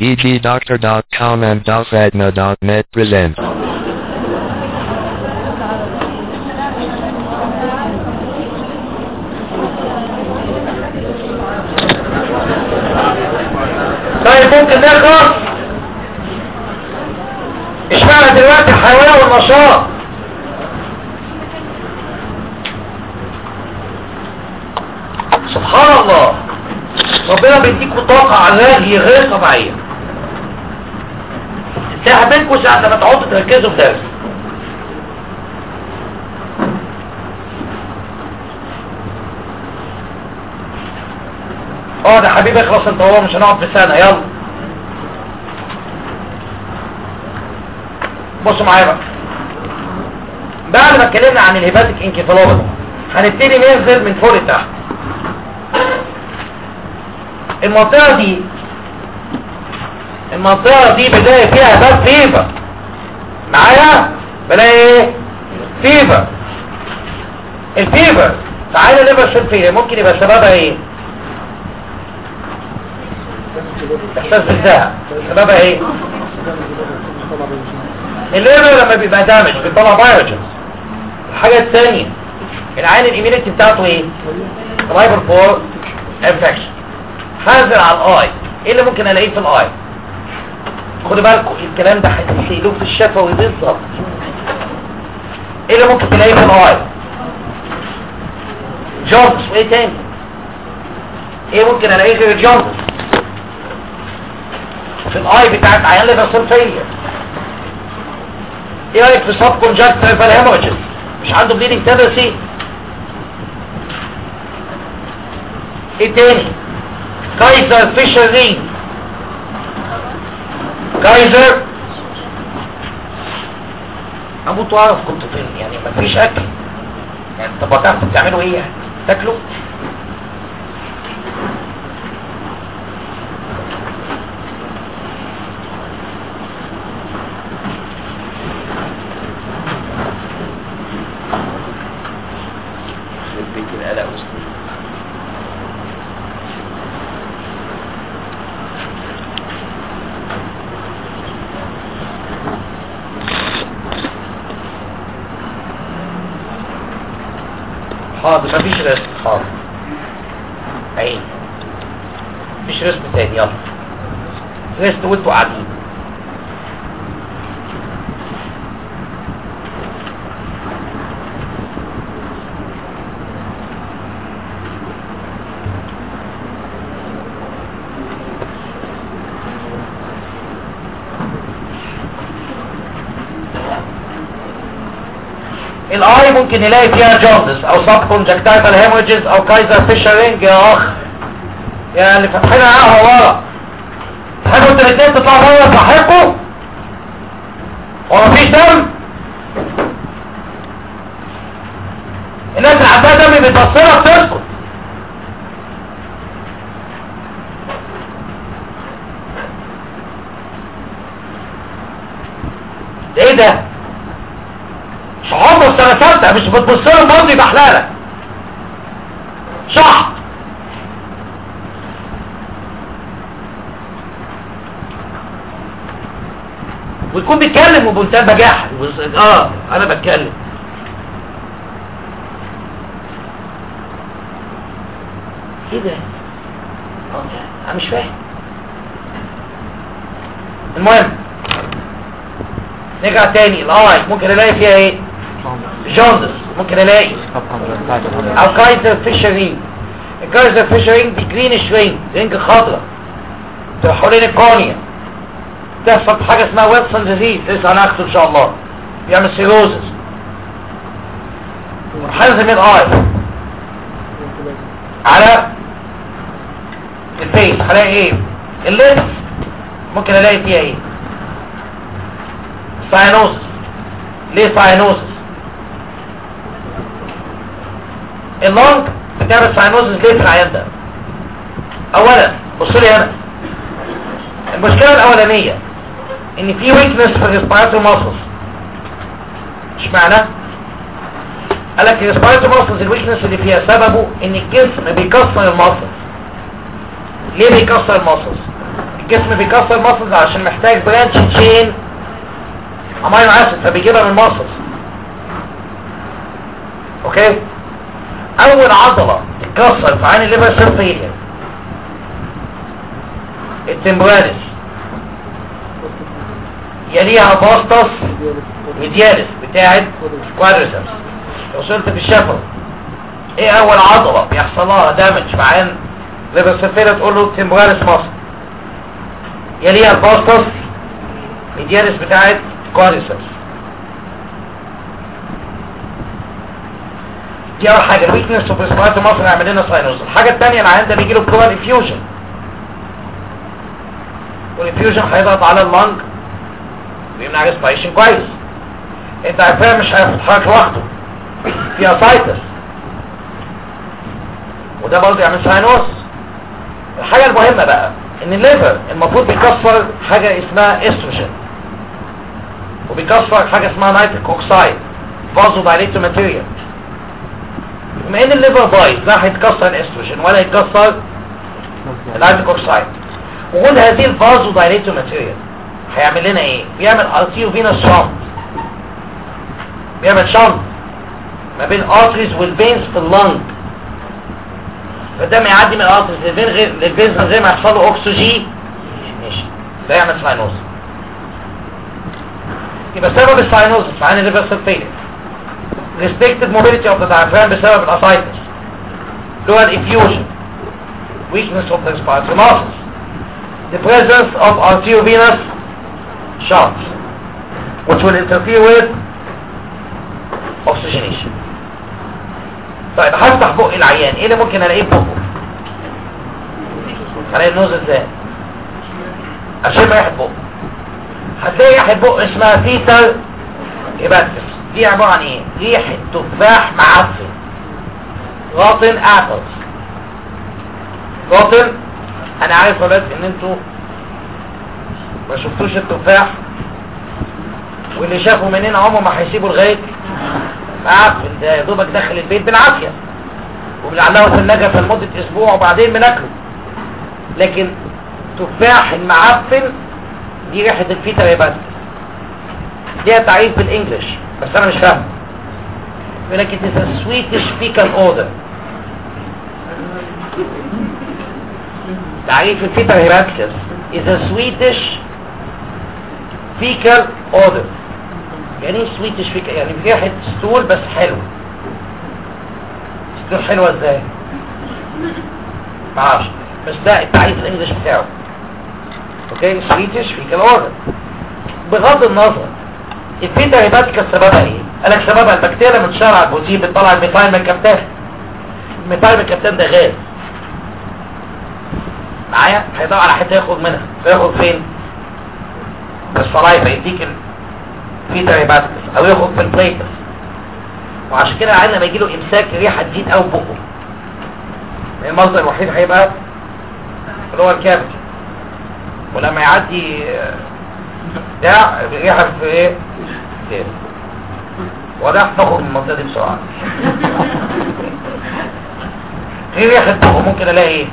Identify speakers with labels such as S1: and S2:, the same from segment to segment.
S1: EGDoctor.com and DalfatNA.net present.
S2: طيب ممكن نخلص اشمعنى دلوقتي الحيوية والنشاط سبحان الله ربنا بيديكوا طاقة علاجية غير طبيعية تلاقي بينكم ساعة لما تقعدوا تركزوا في درس اه ده حبيبي اخلص انت هو مش هنقعد في سنة يلا بصوا معايا بقى بعد ما اتكلمنا عن الهيباتيك انكفالوباثي هنبتدي ننزل من فوق لتحت المنطقة دي المنطقة دي بلاقي فيها باب فيفر معايا بلاقي ايه فيفر الفيفر تعالى ليفر شيل فيفر ممكن يبقى سببها ايه احساس بالزهق سببها ايه الليفر لما بيبقى دامج بيطلع بايوجنز الحاجة الثانية العين الاميونيتي بتاعته ايه رايبر فور انفكشن هنزل على الاي ايه اللي ممكن الاقيه في الاي خدوا بالكم الكلام ده هتسيلوه في الشفوي بالظبط ايه اللي ممكن تلاقيه في الاي جونز وايه تاني ايه ممكن الاقيه غير جونز في الاي بتاعت عيان ليفر صرفيه ايه رايك في سب كونجكتيفال هيموجيز مش عنده بليدنج تندنسي ايه تاني كايزر فيشر رينج كايزر اموت واعرف كنت فين يعني مفيش اكل يعني طب هتعرفوا بتعملوا ايه يعني تاكلوا بيت القلق وسنين حاضر مفيش رسم حاضر عين مفيش رسم تاني يلا رسم وانتوا قاعدين الاي ممكن نلاقي فيها جوندس او سب كونجكتيفال هيموجز او كايزر فيشر رينج يا اخ يا اللي فاتحينها قهوه ورا تحبوا انتوا الاثنين تطلعوا بره صاحبكم هو مفيش دم الناس اللي عندها دم بتبصلها بتسكت ده ايه ده صحابه السنة ثالثة مش بتبص له الماضي بحلالك صح ويكون بيتكلم وبمنتهى بجاحة اه انا بتكلم ايه ده اه انا مش فاهم المهم نرجع تاني الاي ممكن الاقي فيها ايه جوندس ممكن الاقي او كايزر فيشرين الكايزر فيشرين دي جرينش رينج رينج خضراء تبقى حوالين الكونيا تحصل حاجه اسمها ويلسون ديزيز لسه هناخده ان شاء الله بيعمل سيروزس حازم الاي على الفيس هلاقي ايه اللينس ممكن الاقي فيها ايه ساينوسس ليه ساينوسس اللونج بتعمل ساينوسس ليه في العيان ده اولا بص لي هنا المشكله الاولانيه ان في ويكنس في الريسبيراتوري ماسلز مش معنى قال لك الريسبيراتوري ماسلز الويكنس اللي فيها سببه ان الجسم بيكسر الماسلز ليه بيكسر الماسلز الجسم بيكسر ماسلز عشان محتاج برانش تشين امينو اسيد فبيجيبها من الماسلز اوكي اول عضلة تتكسر في عين الليفر سيل فيلير التمبراليس يليها باستس ميدياليس بتاعت كوادريسبس وصلت في الشفر ايه اول عضلة بيحصل لها دامج في عين ليفر سيل فيلير تقول له تمبراليس ماسل يليها الباستس ميدياليس بتاعت كوادريسبس دي اول حاجه الويكنس اوف ريسبيراتوري ماسل هيعمل لنا ساينوز الحاجه الثانيه العيان ده بيجي له بلورال انفيوجن والانفيوجن هيضغط على اللنج ويمنع ريسبيريشن كويس انت عارفها مش هيتحرك لوحده فيها سايتس وده برضه يعمل ساينوز الحاجه المهمه بقى ان الليفر المفروض بيكسر حاجه اسمها استروجين وبيكسر حاجه اسمها نيتريك اوكسايد فازو دايليتو ماتيريال بما ان الليفر بايظ لا هيتكسر الاستروجين ولا يتكسر النيتريك اوكسايد وجود هذه الفازو دايليتو ماتيريال هيعمل لنا ايه بيعمل ارتيو فينوس شنط بيعمل شنط ما بين الارتريز والفينز في اللنج فالدم يعدي من الارتريز للفين غير للفينز من غير ما يحصل له اكسجين ماشي ده يعمل ساينوز يبقى سبب الساينوز في عين الليفر سيل restricted mobility of the diaphragm بسبب الاسايتس lower effusion weakness of the respiratory muscles the presence of arteriovenous shocks which will interfere with oxygenation طيب هفتح بق العيان ايه اللي ممكن الاقيه في بقه هلاقي النوز ازاي اشم ريحه بقه هتلاقي ريحه بقه اسمها فيتال هيباتس دي عبارة عن ايه ريحة تفاح معفن غاطن ابلز غاطن انا عارف بس ان انتوا ما شفتوش التفاح واللي شافوا مننا عمره ما هيسيبوا لغايه معفن ده يا دوبك داخل البيت بالعافيه وبنعلقه في النجفه لمده اسبوع وبعدين بناكله لكن تفاح المعفن دي ريحه الفيتا يبقى ليها تعريف بالانجلش بس انا مش فاهم يقول لك it is a Swedish fecal odor تعريف الفيتال هيراتكس is a Swedish fecal odor يعني ايه Swedish fecal يعني ريحة ستول بس حلو ستول حلوة ازاي معرفش بس ده التعريف الانجليش بتاعه اوكي Swedish fecal odor بغض النظر الفيتا هيباتيكا سببها ايه قال لك سببها البكتيريا من شرع البروتين بتطلع الميثايل من الكبتان الميثايل من الكبتان ده غاز معايا هيدور على حته ياخد منها فياخد فين الصلايفه يديك الفيتا هيباتيكا او ياخد في البليتس وعشان كده العيان لما يجي له امساك ريحه تزيد قوي بقه المصدر الوحيد هيبقى اللي هو الكافيتي ولما يعدي بتاع الريحه في ايه تاني وده نخرج من المنطقه دي بسرعه ايه ريحه بقه ممكن الاقي ايه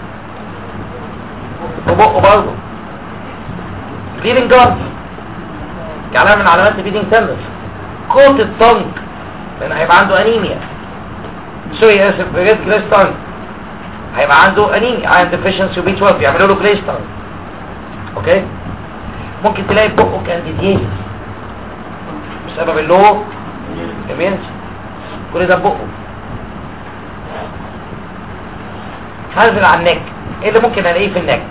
S2: في بقه برضه بليدنج جارد علامه من علامات البليدنج تندس كوت الطنج لان هيبقى عنده انيميا سوري اسف ريد جليس تانج هيبقى عنده انيميا عنده ديفيشنسي بي 12 يعملوا له جليس تانج اوكي ممكن تلاقي بقه كانديديزيس بسبب اللو امينسي كل ده بقه هنزل على النك ايه اللي ممكن الاقيه في النك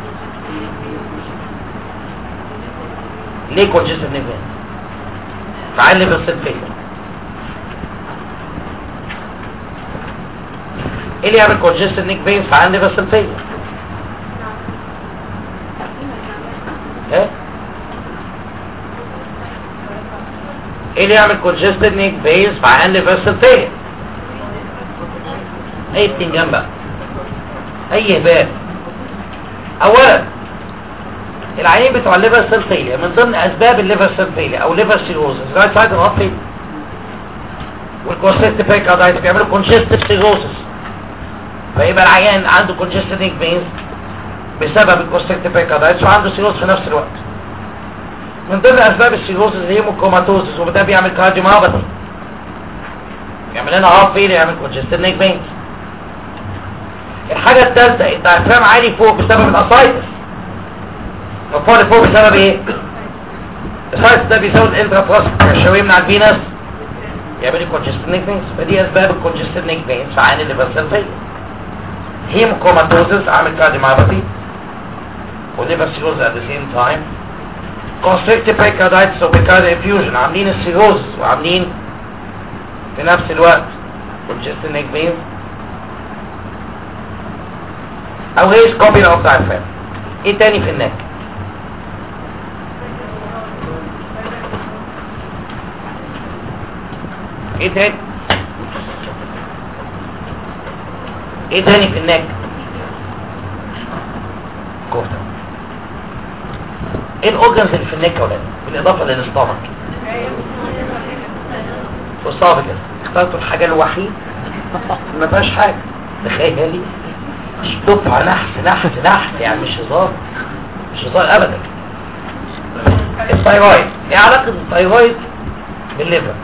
S2: ليه كونجستيف نيفين فعلي بالصدفية ايه اللي يعمل كونجستيف نيك فين فعلي بالصدفية ايه ايه اللي يعمل كونجستيف نيك فينز فعلي بالصدفية اي بتنجان بقى اي هبال اولا العينين بتوع الليفر سيل فيلير من ضمن اسباب الليفر سيل فيلير او ليفر سيروزس رايت سايد الغطي والكوستيت بيكاردايتس بيعملوا كونجستيف سيروزس فيبقى العيان عنده كونجستيف فينز بسبب الكونستريكتيف بيريكاردايتس وعنده سيروز في نفس الوقت من ضمن اسباب السيروز الهيموكروماتوزس وده بيعمل كارديوميوباثي يعمل لنا هارت فيلير يعمل كونجستد نيك فينز الحاجة الثالثة الدايفرام عالي فوق بسبب الاسايتس رفع فوق بسبب ايه؟ الاسايتس ده بيزود الانترافراس بريشر يمنع الفينس يعمل لي كونجستد نيك فينز فدي اسباب الكونجستد نيك فينز عين الليفر سيل فيلير هيموكروماتوزس عامل كارديوميوباثي وليفر سيروز at the same time constrictive pericarditis و pericardial effusion عاملين السيروز وعاملين في نفس الوقت congested neck veins او هي سكوبيلا اوف diaphragm ايه تاني في النك ايه تاني ايه تاني في النك كفته ايه الاورجنز اللي في النك يا ولاد بالاضافه للاستامك والصابجة اخترتوا الحاجة الوحيد ما فيهاش حاجة تخيلي مش دفعة نحس نحس نحس يعني مش هزار مش هزار ابدا الثايرويد ايه علاقة الثايرويد بالليفر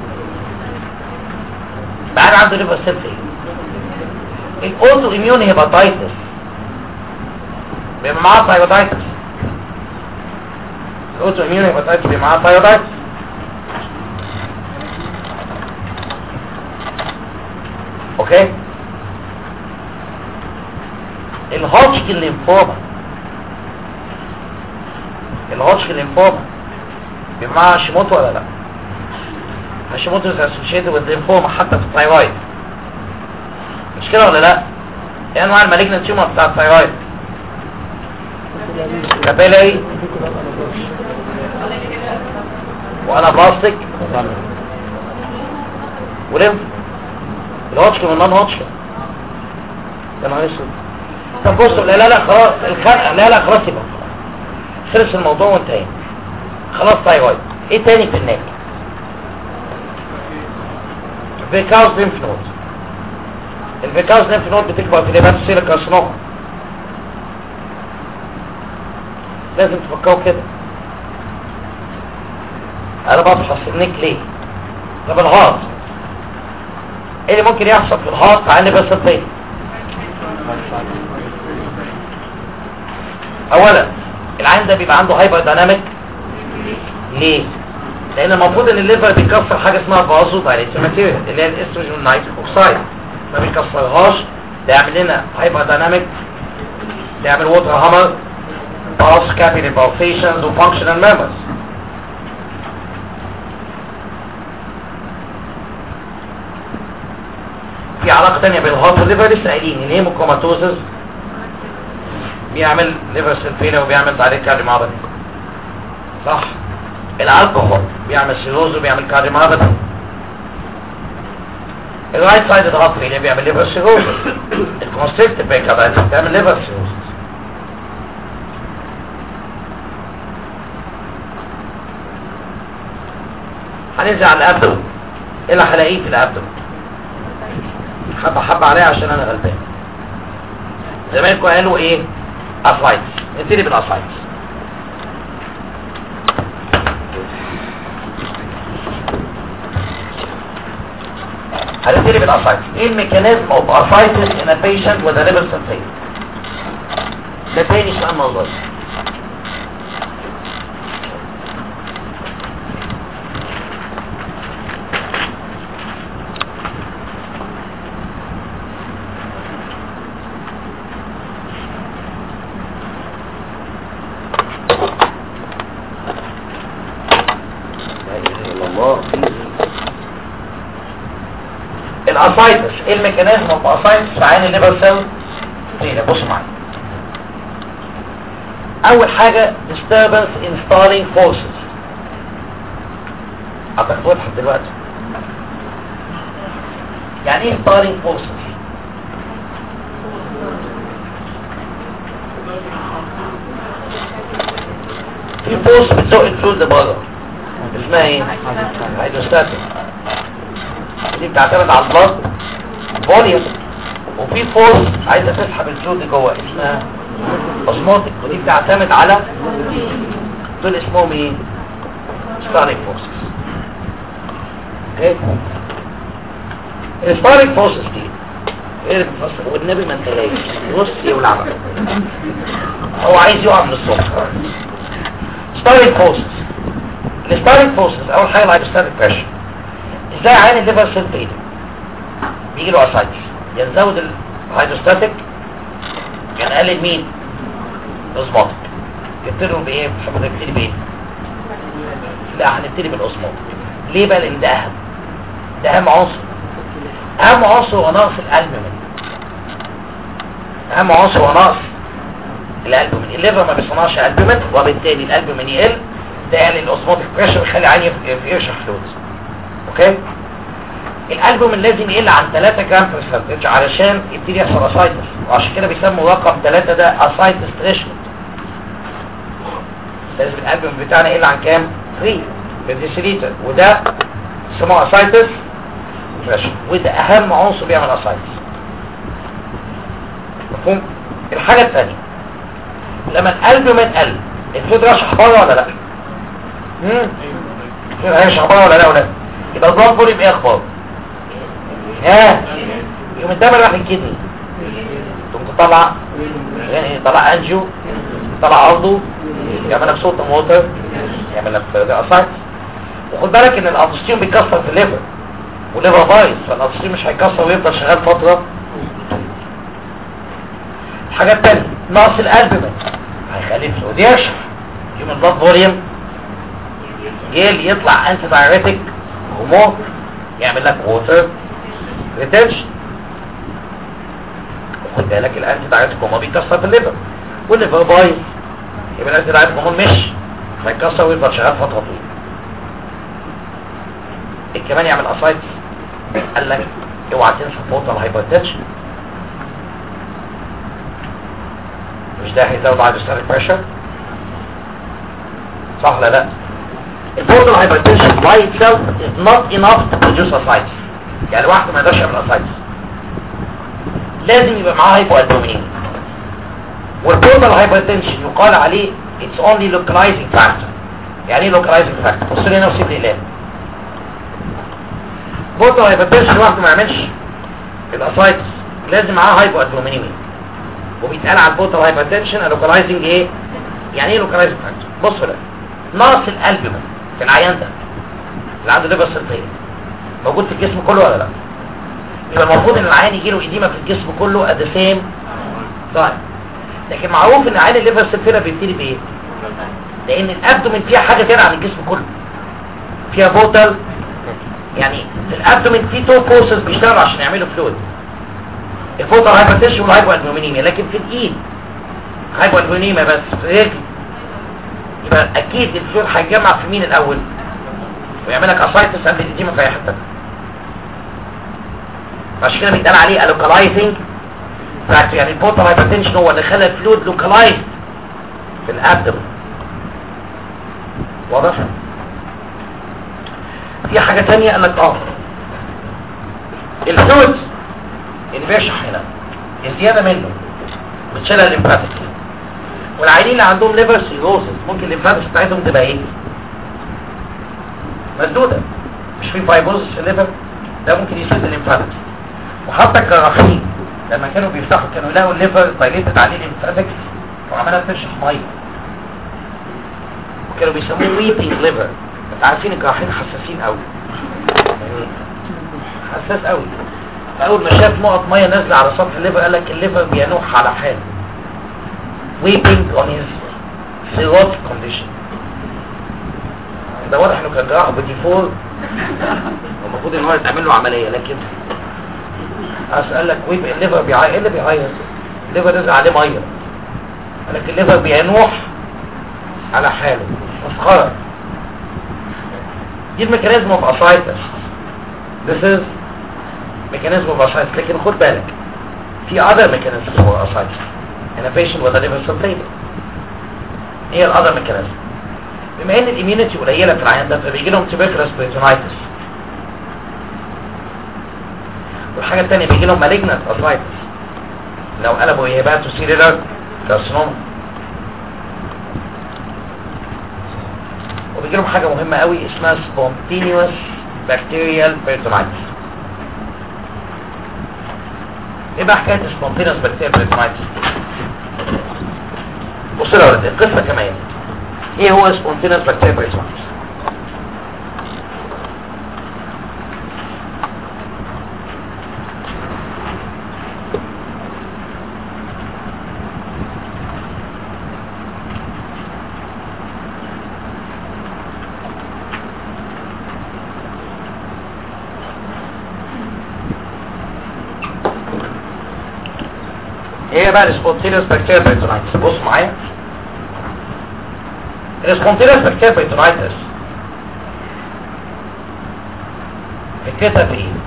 S2: بعد عنده ليفر سيل ايه الاوتو اميون هيباتايتس بيبقى معاه ثايرويدايتس الاوتو اميون هيباتايتس بيبقى معاه ثايرويدايتس اوكي الهوتشكن ليمفوما الهوتشكن ليمفوما بيبقى معاها هاشيموتو ولا لا هاشيموتو is associated with lymphoma حتى في الثايرويد مش كده ولا لا ايه انواع المالجنت تيومر بتاع الثايرويد كابيلاري وانا بلاستيك وليمف الهوتشكن والنون هوتشكن يا نهار اسود طب بص لا لا لا خلاص الخنقه لا لا خلاص يبقى خلص الموضوع وانتهينا خلاص ثايرويد ايه تاني في النك فيكاوز ليمف نود الفيكاوز ليمف نود بتكبر في ليبات سيل كارسينوما لازم تفكروا كده انا بفحص النك ليه طب الهارت ايه اللي ممكن يحصل في الهارت عن بس الطين اولا العين ده بيبقى عنده هايبر دايناميك ليه لان المفروض ان الليفر بيكسر حاجه اسمها فازو دايليتر ماتيريال اللي هي الاستروجين نايتريك اوكسايد ما بيكسرهاش ده يعمل لنا هايبر دايناميك ده يعمل ووتر هامر باس كابيلي بالفيشنز وفانكشنال ميمورز في علاقه ثانيه بين الهارت والليفر لسه قايلين الهيموكروماتوزس بيعمل ليفر سيل فيلر وبيعمل تعريق كارديوميوباثي صح الالكحول بيعمل سيروز وبيعمل كارديوميوباثي الرايت سايد الهارت فيلر بيعمل ليفر سيروز الكونستريكتيف بيكابايتس بيعمل ليفر سيروز هننزل على الابدوم ايه اللي هلاقيه في الابدوم حبة حبة عليها عشان انا غلبان زمايلكم قالوا ايه اسايتس نبتدي بالاسايتس هنبتدي بالاسايتس ايه الميكانيزم اوف اسايتس ان ا patient with a liver cell failure ده تاني سؤال موضوعي لا اله الا الله الاسايتس ايه الميكانيزم اوف اسايتس في عين الليفر سيل هنا بصوا معايا اول حاجه disturbance in stalling forces هتاخدوها لحد دلوقتي يعني ايه stalling forces في فورس بتزق الفلويد لبره اسمها ايه هيدروستاتيك دي بتعتمد على البلد فوليوم وفي فورس عايزه تسحب الفلويد جوه اسمها اوزموتيك ودي بتعتمد على دول اسمهم ايه ستاريك فورسز اوكي الستاريك فورسز دي ايه اللي بتفسر والنبي ما انت لاقي بص يولع بقى هو عايز يقع من الصبح ستاريك فورسز الستاريك فورسز اول حاجه الهايبوستاتيك بريشر ازاي عين الليفر سيل بايده بيجي له اسايتس يزود الهايدروستاتيك كان قلل مين اوزموتيك يبتدوا بايه مش هنبتدي بايه لا هنبتدي بالاوزموتيك ليه بقى لان ده اهم ده اهم عنصر اهم عنصر هو نقص الالبومين اهم عنصر هو نقص الالبومين الليفر ما بيصنعش البومين وبالتالي الالبومين يقل ده يقلل الاوزموتيك بريشر يخلي عين يرشح فلويدز اوكي الالبومين لازم يقل عن 3 جرام برسنتج علشان يبتدي يحصل اسايتس وعشان كده بيسموا رقم 3 ده اسايتس ثريشولد لازم الالبوم بتاعنا يقل عن كام 3 بالديسيليتر وده اسمه اسايتس ثريشولد وده اهم عنصر بيعمل اسايتس مفهوم الحاجه الثانيه لما الالبومين قل الفلويد رشح بره ولا لا امم هيرشح بره ولا لا ولا يبقى البلاد فوليوم ايه اخباره ها يوم الدم راح الكدني تقوم تطلع يعني طلع انجيو طلع عضو يعمل لك صوت موتر يعمل لك اسايتس وخد بالك ان الالدوستيرون بيتكسر في الليفر والليفر بايظ فالالدوستيرون مش هيكسر ويفضل شغال فتره الحاجه الثانيه نقص الالبومين هيخلي الفلويد يرشح يوم البلاد فوليوم يل يطلع انتي دايريتك هرمون يعمل لك ووتر ريتنشن خد بالك الانتي دايريتك هرمون بيكسر في الليفر والليفر بايظ يبقى الانتي دايريتك هرمون مش هيكسر ويفضل شغال فتره طويله كمان يعمل اسايتس قال لك اوعى تنسى فوطه الهايبرتنشن مش ده هيزود هايدروستاتيك بريشر صح ولا لا البورتال هايبرتنشن by itself is not enough to produce ascites يعني لوحده ما يقدرش يعمل ascites لازم يبقى معاه هايبو ادومينين والبورتال هايبرتنشن يقال عليه it's only localizing factor يعني ايه localizing factor بص لي هنا وسيب لي اقلام بورتال هايبرتنشن لوحده ما يعملش الاسايتس لازم معاه هايبو ادومينين وبيتقال على البورتال هايبرتنشن localizing ايه يعني ايه localizing factor بص بقى نقص الالبومين في العيان ده اللي عنده ليفر سلطيه موجود في الجسم كله ولا لا يبقى المفروض ان العيان يجي له اديمه في الجسم كله at the same time لكن معروف ان عيان الليفر سلطيه بيبتدي بايه لان الابدومين فيها حاجه تانية عن الجسم كله فيها بوتل يعني في الابدومين في تو فورسز بيشتغلوا عشان يعملوا فلويد الفوتال هايبرتنشن والهايبو البومينيميا لكن في الايد هايبو البومينيميا بس في الرجل يبقى اكيد الفلويد هيتجمع في مين الاول ويعمل لك اسايتس قبل الاديمه في اي حته عشان كده بيتقال عليه لوكالايزنج فاكتور يعني البوتال هايبرتنشن هو اللي خلى الفلويد لوكالايز في الابدومين واضح في حاجة تانية قال لك اه الفلويد اللي بيشح هنا الزيادة منه بتشيلها الليمفاتيك والعيانين اللي عندهم ليفر سيروسس ممكن الليمفاتيك بتاعتهم تبقى ايه مسدودة مش في فايبروزس في الليفر ده ممكن يسد الليمفاتيك وحتى الجراحين لما كانوا بيفتحوا كانوا يلاقوا الليفر دايليتد عليه الليمفاتيك وعمالها ترشح ميه وكانوا بيسموه ويبنج ليفر انت عارفين الجراحين حساسين قوي يعني حساس قوي فاول ما شاف نقط ميه نازله على سطح الليفر قال لك الليفر بينوح على حاله weeping on his cirrhotic condition ده واضح انه كان جراح بديفور المفروض ان هو يتعمل له عمليه لكن قال لك ويب الليفر بيعيط ايه اللي بيعيط الليفر نزل عليه ميه قال لك الليفر بينوح على حاله مسخره دي الميكانيزم اوف اسايتس this is mechanism of ascites لكن خد بالك في other mechanisms for ascites in a patient with a liver cell failure ايه ال other mechanism بما ان الاميونيتي قليله في العيان ده فبيجي لهم tuberculous peritonitis والحاجه الثانيه بيجي لهم malignant arthritis لو قلبوا هيباتو سيلولار كارسينوما وبيجي لهم حاجه مهمه قوي اسمها spontaneous bacterial peritonitis ايه بقى حكايه spontaneous bacterial peritonitis بص لو القصه كمان ايه هو spontaneous bacterial peritonitis ايه بقى السبونتينيوس بكتيريا بيتونايتس بص معايا السبونتينيوس بكتيريا بيتونايتس فكرتها في ايه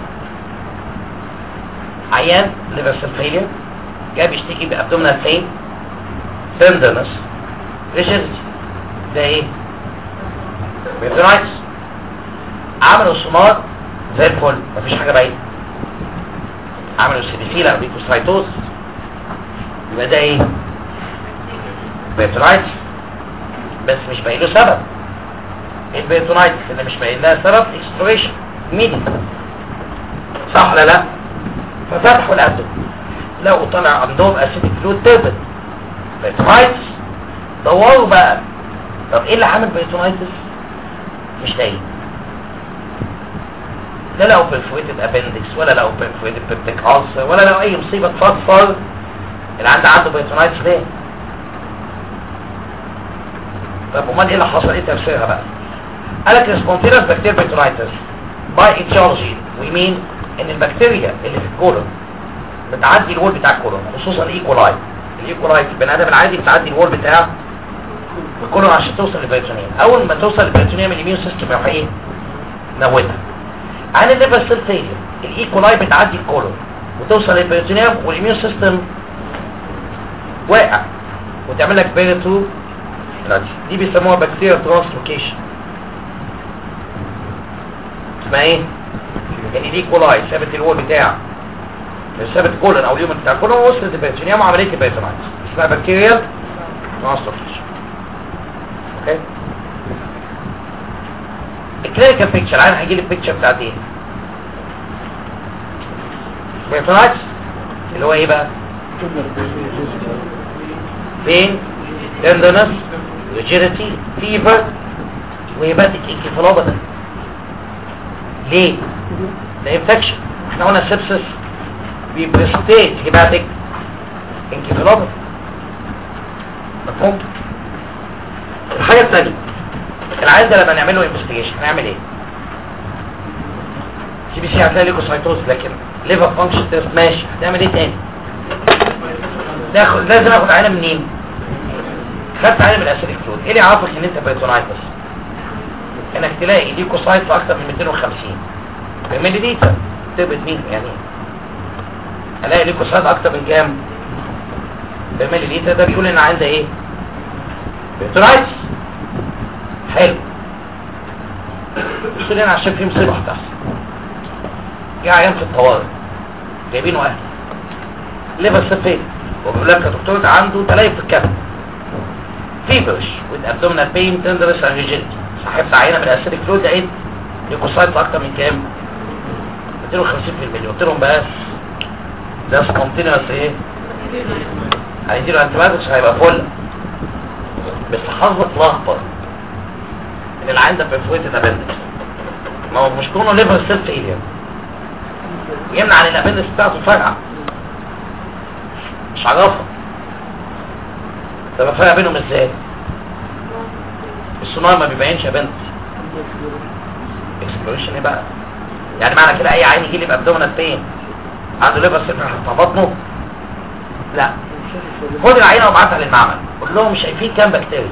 S2: عيان ليفر فيلير جاي بيشتكي بابدومينال بين تندرنس ريجيدتي ده ايه بيتونايتس عملوا سونار زي الفل مفيش حاجه باينه عملوا سيديفيلا او ليكوسايتوز يبقى ده ايه بيتونايتس بس مش باين له سبب البيتونايتس اللي مش باين لها سبب اكسترويشن ميدي صح ولا لا ففتحوا الابدو لقوا طلع عندهم اسيدك فلويد تيربل بيتونايتس دوروا بقى طب ايه اللي عامل بيتونايتس مش لاقي لا لقوا perforated appendix ولا لقوا perforated peptic ulcer ولا لقوا اي مصيبه تفضفر اللي عنده عنده بيتونايتس ليه طب امال ايه اللي حصل ايه تفسيرها بقى قال لك السبونتينوس بكتيريا بيتونايتس باي اتيولوجي ويمين ان البكتيريا اللي في الكولون بتعدي الوول بتاع الكولون خصوصا الايكولاي الايكولاي في البني ادم العادي بتعدي الوول بتاع الكولون عشان توصل للبيتونيوم اول ما توصل للبيتونيوم الاميون سيستم يروح ايه موتها عن الليفر سيل فيلير الايكولاي بتعدي الكولون وتوصل للبيتونيوم والاميون سيستم واقع وتعمل لك بيرتو دي بيسموها بكتيريا ترانسلوكيشن اسمها ايه يعني دي كولاي ثابت الوول بتاع ثابت كولن او اليوم بتاع كولن وصلت البيتونيوم عمليه البيتونايتس اسمها بكتيريا ترانسلوكيشن اوكي الكلينيكال بيكتشر عايز هيجي لي البيكتشر بتاعت ايه بيتونايتس اللي هو ايه بقى pain, tenderness, rigidity, fever, وهيباتيك انكفالوباثي ليه؟ ده انفكشن احنا قلنا السبسس بيبرستيت هيباتيك انكفالوباثي مفهوم؟ الحاجة الثانية العيان ده لما نعمل له انفستيجيشن هنعمل ايه؟ سي بي سي هتلاقي ليكوسايتوز لكن ليفر فانكشن تيست ماشي هتعمل ايه تاني؟ ناخد لازم اخد عينه منين خدت عينه من الاسيدك فلويد ايه اللي يعرفك ان انت بيتونايتس انك تلاقي ليكوسايت في اكتر من 250 بالملي لتر تبقى مين يعني الاقي ليكوسايت اكتر من كام بالملي لتر ده بيقول ان عندها ايه بيتونايتس حلو بس انا عشان في مصيبه هتحصل جه عيان في الطوارئ جايبينه اهل ليفر سفيت وبيقول لك يا دكتور ده عنده تليف في الكبد فيبرش with abdominal pain tenderness and rigidity سحبت عينه من الاسيدك فلويد لقيت ليكوسايت اكتر من كام 250% قلت لهم بس ده سبونتينوس ايه هيديله انتباهاتكس هيبقى فل بس حظك لخبط ان العين ده perforated appendix ما هو مش كونه ليفر سيل فيلير يمنع ان الابندكس بتاعته فرقع مش عرفها طب الفرق بينهم ازاي السونار ما بيبينش يا بنت اكسبلوريشن ايه بقى يعني معنى كده اي عين يجي لي بابدومينال بين عنده ليفر سيل في بطنه لا خد العينه وابعتها للمعمل قول لهم شايفين كام بكتيريا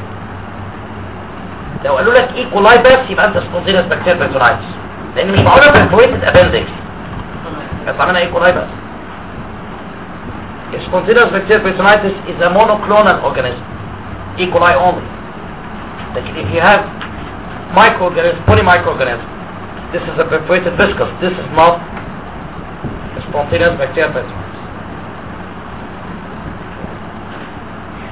S2: لو قالوا لك ايكولاي بس يبقى انت سبونتينوس بكتيريا بيتونايتس لان مش معقوله برفويتد ابندكس يطلع منها ايكولاي بس Spontaneous bacterial peritonitis is a monoclonal organism, E. coli only. Like if you have microorganism, polymicroorganism, this is a perforated viscous. This is not a spontaneous bacterial peritonitis.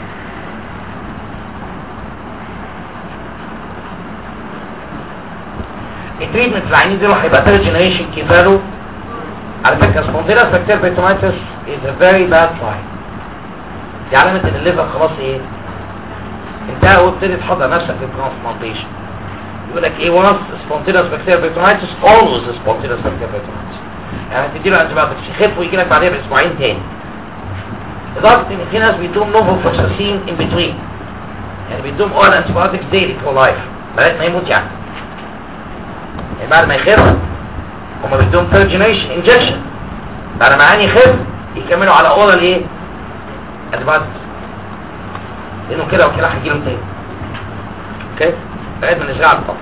S2: التريتمنت العينين دول هيبقى ثيرد جنريشن كيفالو على فكره سبونتيرس بكتير بيتوماتس از ا فيري باد ساين دي علامه ان الليفر خلاص ايه انتهى وابتدي تحضر نفسك للترانسبلانتيشن يقول لك ايه وانس سبونتيرس بكتير بيتوماتس اولويز سبونتيرس بكتير بيتوماتس يعني تديله انتي بايوتكس يخف ويجي لك بعدها باسبوعين تاني لدرجه ان في ناس بيدوم نوفو فلوكساسين ان بتوين يعني بيدوم اول انتي بايوتكس ديلي فور لايف لغايه ما يموت يعني يعني بعد ما يخف هما بيدوم ثيرد جنريشن انجكشن بعد ما عيني يخف يكملوا على اورال ايه انتي بايوتكس لانه كده وكده هيجيله تاني اوكي لغايه ما نرجع له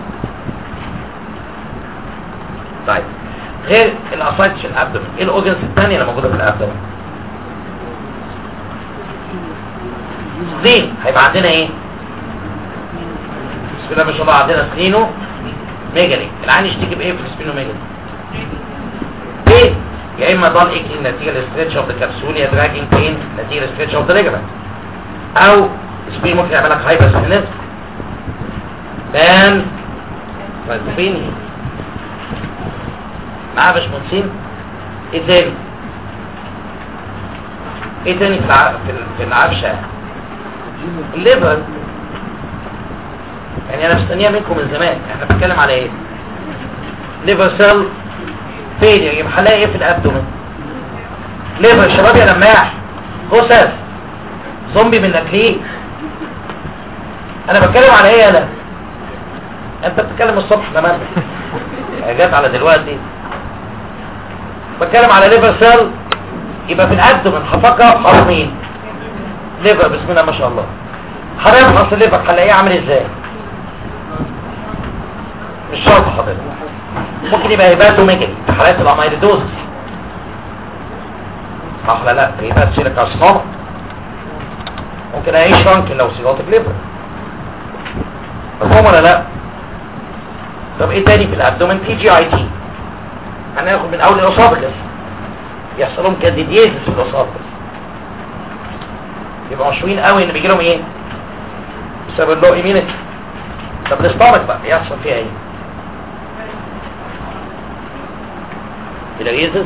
S2: طيب غير الاسايتس في الابدومين ايه الاورجنز الثانيه اللي موجوده في الابدومين سلين هيبقى عندنا ايه بسم الله ما شاء الله عندنا سلينو ميجالي العين يشتكي بايه في السبينو ميجالي ايه يا اما ضل ايكلينج نتيجه للستريتش اوف ذا كبسول يا دراجنج بين نتيجه للستريتش اوف ذا ليجمنت او سبين ممكن يعمل لك هايبر سبينيزم بان فالبيني معاه باشمهندسين ايه تاني ايه تاني في الع- في ال- في العفشه الليفر يعني انا مستنيه منكم من زمان احنا بنتكلم على ايه ليفر سيل فيلير يبقى هنلاقي ايه في الابدومين ليفر شباب يا لماح غسل زومبي من ليه انا بتكلم على ايه انا انت بتتكلم الصبح زمان جت على دلوقتي بتكلم على ليفر سيل يبقى في الابدومين هفكر خرمين ليفر بسم الله ما شاء الله هنفحص الليفر هنلاقيه عامل ازاي مش شرط حضرتك ممكن يبقى هيباتو ميجل في حالات الاميليدوز صح ولا لا هيبات سيليك كارسينوما ممكن الاقيه شرانك لو سيلوتيك ليفر مفهوم ولا لا طب ايه تاني في الابدومين بي جي اي تي هناخد من اول الاسوفجس يحصل لهم كانديديزس في الاسوفجس يبقوا مشهورين قوي ان بيجي لهم ايه بسبب اللو ايمينيتي طب الاستامك بقى يحصل فيها ايه الاريزس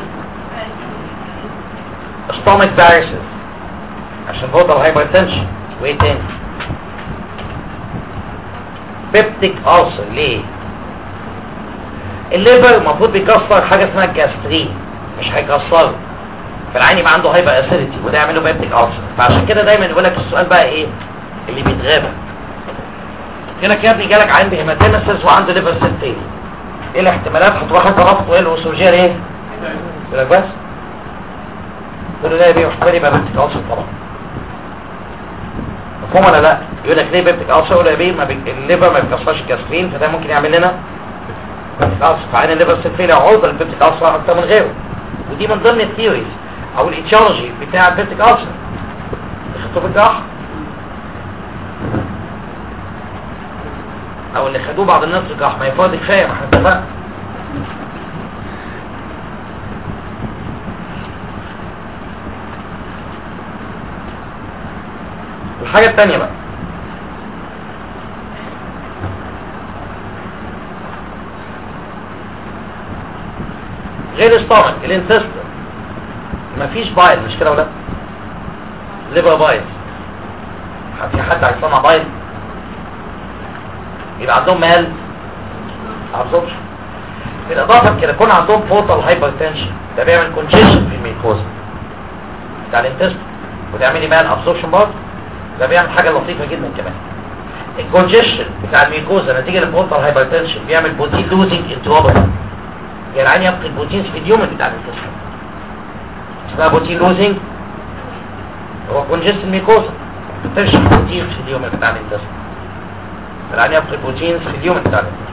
S2: stomach varices عشان بوضع هايبرتنشن وايه تاني بيبتيك ألسر ليه الليفر المفروض بيكسر حاجة اسمها الجاسترين مش هيكسره فالعين يبقى عنده هايبر اسيديتي وده يعمل له بيبتيك ألسر فعشان كده دايما يقول لك السؤال بقى ايه اللي بيتغابى هنا يا ابني جالك عين بهيماتيمسيس وعنده ليفر سيل ايه الاحتمالات هتروح انت رفض وايه الاسوجير ايه يقول لك بس تقول له لا يا بيه احتمال يبقى بيبتيك ألسر طبعا مفهوم ولا لا يقول لك ليه بيبتيك ألسر يقول يا بيه ما بي... الليفر ما بيكسرش الجاسترين فده ممكن يعمل لنا بيبتيك ألسر فعين الليفر سيل فيلير عرضه للبيبتيك ألسر اكتر من غيره ودي من ضمن الثيوريز او الايتيولوجي بتاع البيبتيك ألسر خدته بالجراحه او اللي خدوه بعض الناس الجراحه ما يفاضل كفايه ما احنا اتفقنا الحاجة التانية بقى غير الستامك الانتستر مفيش بايل مش كده ولا ليبر بايل في حد هيصنع بايل يبقى عندهم مال ابزوربشن بالاضافه كده يكون عندهم فوتال هايبرتنشن ده بيعمل كونجيشن في الميكوزا بتاع الانتستر وده يعمل لي مال ابزوربشن برضه ده بيعمل حاجه لطيفه جدا كمان الكونجيشن بتاع الميكوزا نتيجه للفوتال هايبرتنشن بيعمل بروتين لوزنج انتروباثي يعني العين يفقد بروتينز في اليوم بتاع الانتستر اسمها بروتين لوزنج هو كونجيشن ميكوزا بتفرش بروتين في اليوم بتاع الانتستر العين يفقد بروتينز في اليوم بتاع الانتستر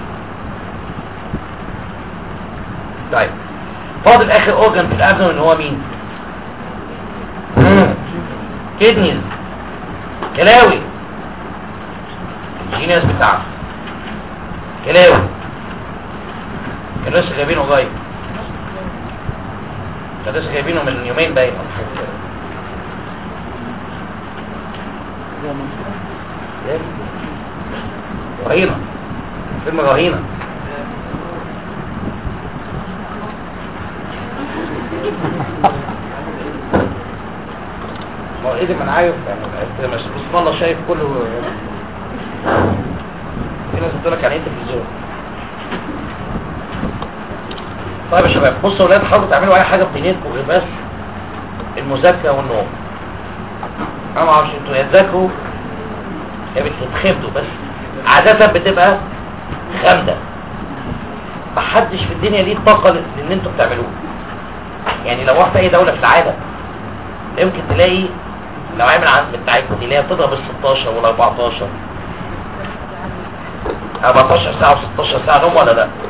S2: طيب فاضل اخر اورجن في الابدومين هو مين كدنيز كلاوي الجينيس بتاعه كلاوي كان لسه جايبينه قريب كان لسه جايبينه من يومين باين ولا حاجه كده. رهينة فيلم رهينة ما هو ايه ده ما انا عارف يعني انت مش بسم الله شايف كله في ناس بتقول لك يعني ايه تلفزيون طيب يا شباب بصوا يا ولاد حاولوا تعملوا اي حاجه في دنيتكم غير بس المذاكره والنوم انا ما اعرفش انتوا يا تذاكروا يا بتتخبطوا بس عاده بتبقى خامده محدش في الدنيا ليه الطاقه اللي انتوا بتعملوه يعني لو رحت اي دوله في العالم يمكن تلاقي لو عامل عند بتاعتكم دي اللي هي بتضرب ال 16 ولا 14 14 ساعه و 16 ساعه نوم ولا لا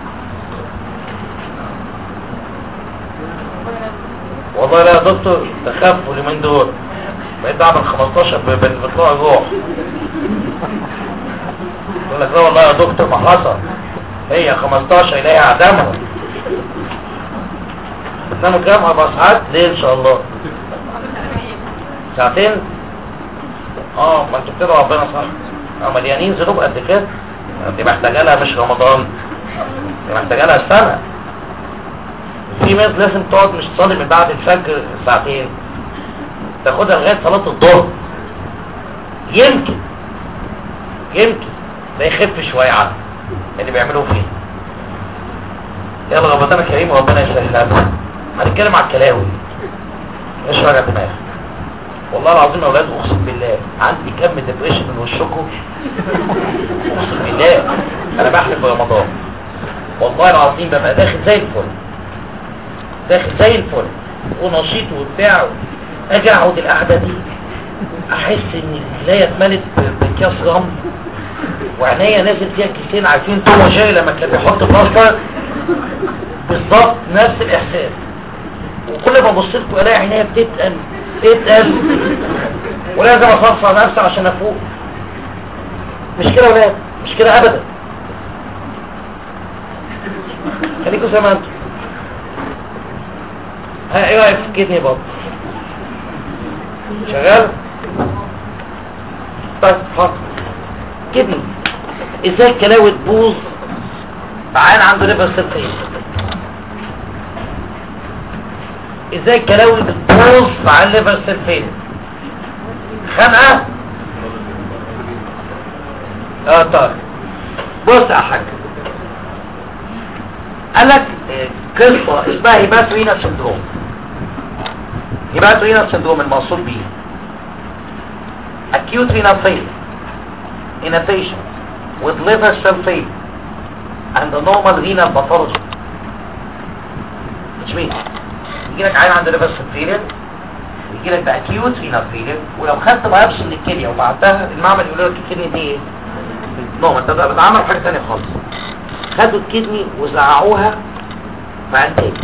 S2: والله لا يا دكتور تخافوا اليومين دول بقيت بعمل 15 ب- ب- بطلوع جوع يقول لك لا والله يا دكتور ما حصل هي 15 يلاقي عدمها بتناموا كام اربع ساعات ليه ان شاء الله ساعتين اه ما انتوا كده ربنا صح اه مليانين ذنوب قد كده دي محتاجه لها مش رمضان دي محتاجه لها سنه في ناس لازم تقعد مش تصلي من بعد الفجر ساعتين تاخدها لغايه صلاه الظهر يمكن يمكن ده يخف شويه عنه اللي بيعملوه فيه يلا رمضان كريم وربنا يسهلها لنا هنتكلم على الكلاوي ايش وجع دماغ والله العظيم يا اولاد اقسم بالله عندي كم ديبريشن من وشكم اقسم بالله انا بحلف برمضان والله العظيم ببقى داخل زي الفل داخل زي الفل ونشيط وبتاع اجي اقعد القعده دي احس ان الولايه اتملت ب- بكاس رمل وعينيا نازل فيها كيسين عارفين توم وجيري لما كان بيحط بلاستر بالظبط نفس الاحساس وكل ما ابص لكم الاقي عينيا بتتقل بتتقل ولازم اصفصف نفسي عشان افوق مش كده يا ولاد مش كده ابدا خليكم زي ما انتم ها ايه رايك في الكدني برضه شغال طيب حاضر كدني ازاي الكلاوي تبوظ تعال عنده ليفر سيل ازاي الكلاوي بتبوظ مع الليفر سيل فين خنقه اه طيب بص يا حاج قال لك آه، قصه اسمها هيباتوينا سندروم هيباتوينا سندروم الموصول بيه acute renal failure in a patient with liver cell failure and a normal renal pathology which means يجي لك عين عنده liver cell failure ويجي لك acute renal failure ولو خدت بايبسي من الكليه وبعتها المعمل يقول لك الكدني دي ايه؟ نوم انت ده بتعمل حاجه ثانيه خالص خدوا الكدني وزعقوها في عين تاني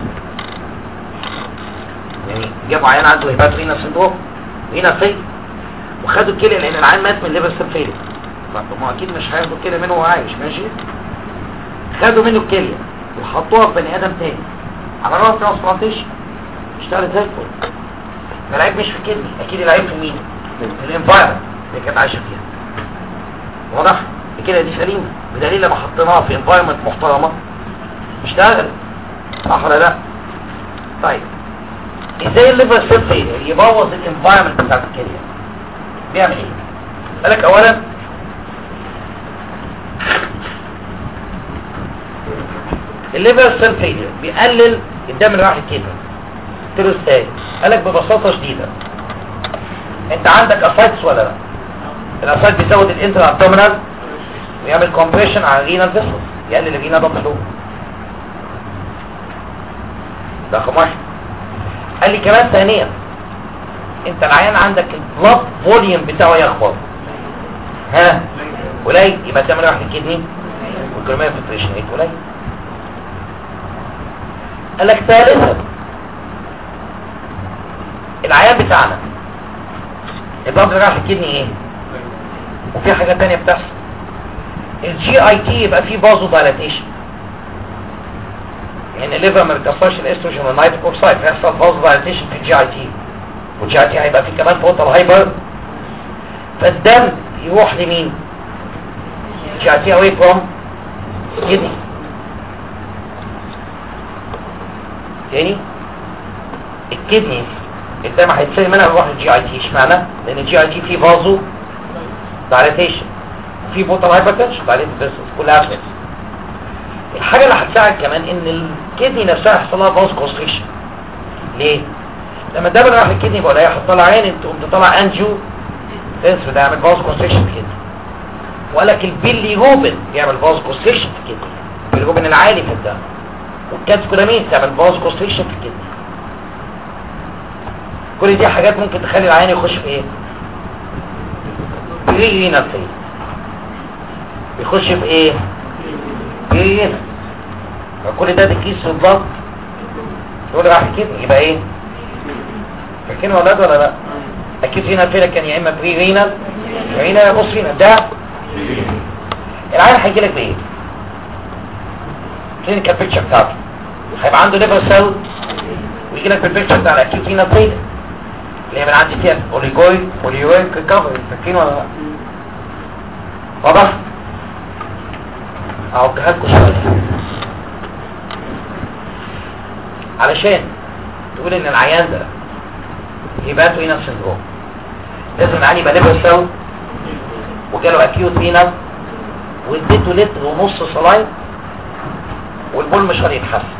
S2: يعني جابوا عيان عنده هيبات رينا سندروم رينا فيل وخدوا الكليه لان العيان مات من ليفر سيل فيلر طب ما اكيد مش هياخدوا الكليه منه وهو عايش ماشي خدوا منه الكليه وحطوها في بني ادم تاني عملوها ترانسبلانتيشن اشتغلت زي الفل العيب مش في الكدني اكيد العيب في مين في الانفايرمنت اللي كانت عايشه فيها واضح الكليه دي سليمه بدليل لما حطيناها في انفايرمنت محترمه اشتغلت صح ولا لا طيب ازاي الليفر سيل فيلير يبوظ الانفايرمنت بتاعت الكليه بيعمل ايه قال لك اولا الليفر سيل فيلير بيقلل الدم اللي رايح الكليه قلت له ازاي قال لك ببساطه شديده انت عندك اسايتس ولا لا الاسايت بيزود الانتر ابدومينال ويعمل كومبريشن على الرينال فيسل يقلل الرينال ضغط له ده رقم واحد قال لي كمان ثانيا انت العيان عندك البلاد فوليوم بتاعه يخبط ها قليل يبقى تعمل واحد الكدني والكرمية فلتريشن ريت قليل قال لك ثالثا العيان بتاعنا البلاد رايح الكدني ايه وفي حاجة تانية بتحصل الجي اي تي يبقى فيه بازو دايلاتيشن يعني الليفر ما بيكسرش الاستروجين والنيتريك اوكسايد فيحصل بازو دايلاتيشن في الجي اي تي والجي اي تي هيبقى فيه كمان توتال هايبر فالدم يروح لمين الجي اي تي away from kidney تاني الكدني الدم هيتسرق منها ويروح للجي اي تي اشمعنى لان الجي اي تي فيه فازو دايليتيشن في بوتال هايبرتنشن دايليتد فيسلز كلها ابسنس الحاجه اللي هتساعد كمان ان الكدني نفسها يحصل لها فاز كونستريكشن ليه لما الدم راح للكدني بقول ايه هتطلع عين تقوم تطلع انجيو تنس ده يعمل فاز كونستريكشن في الكدني وقال لك البيلي روبن يعمل فاز كونستريكشن في الكدني البيلي روبن العالي في الدم والكاتسكولامين تعمل فاز كونستريكشن في الكدني كل دي حاجات ممكن تخلي العين يخش في ايه برينا في يخش في ايه برينا كل ده بكيس في الضغط يقول راح كده يبقى ايه فاكرين ولاد ولا لا اكيد هنا فينا كان يا اما بري رينال رينال يا بص رينال ده العين هيجي لك بايه كلينيكال بيكتشر بتاعته هيبقى عنده ليفر سيل ويجي لك بالبيكتشر بتاع الاكيوت رينال فيلر اللي هي من عندي فيها اوليجوي اوليوين ريكفري فاكرين ولا لا واضح اوجهها لكم شويه علشان تقول ان العيان ده هيباتو هنا سندروم لازم العيان يبقى ليفر سيل وجاله اكيوت رينال واديته لتر ونص صلاين والبول مش راضي يتحسن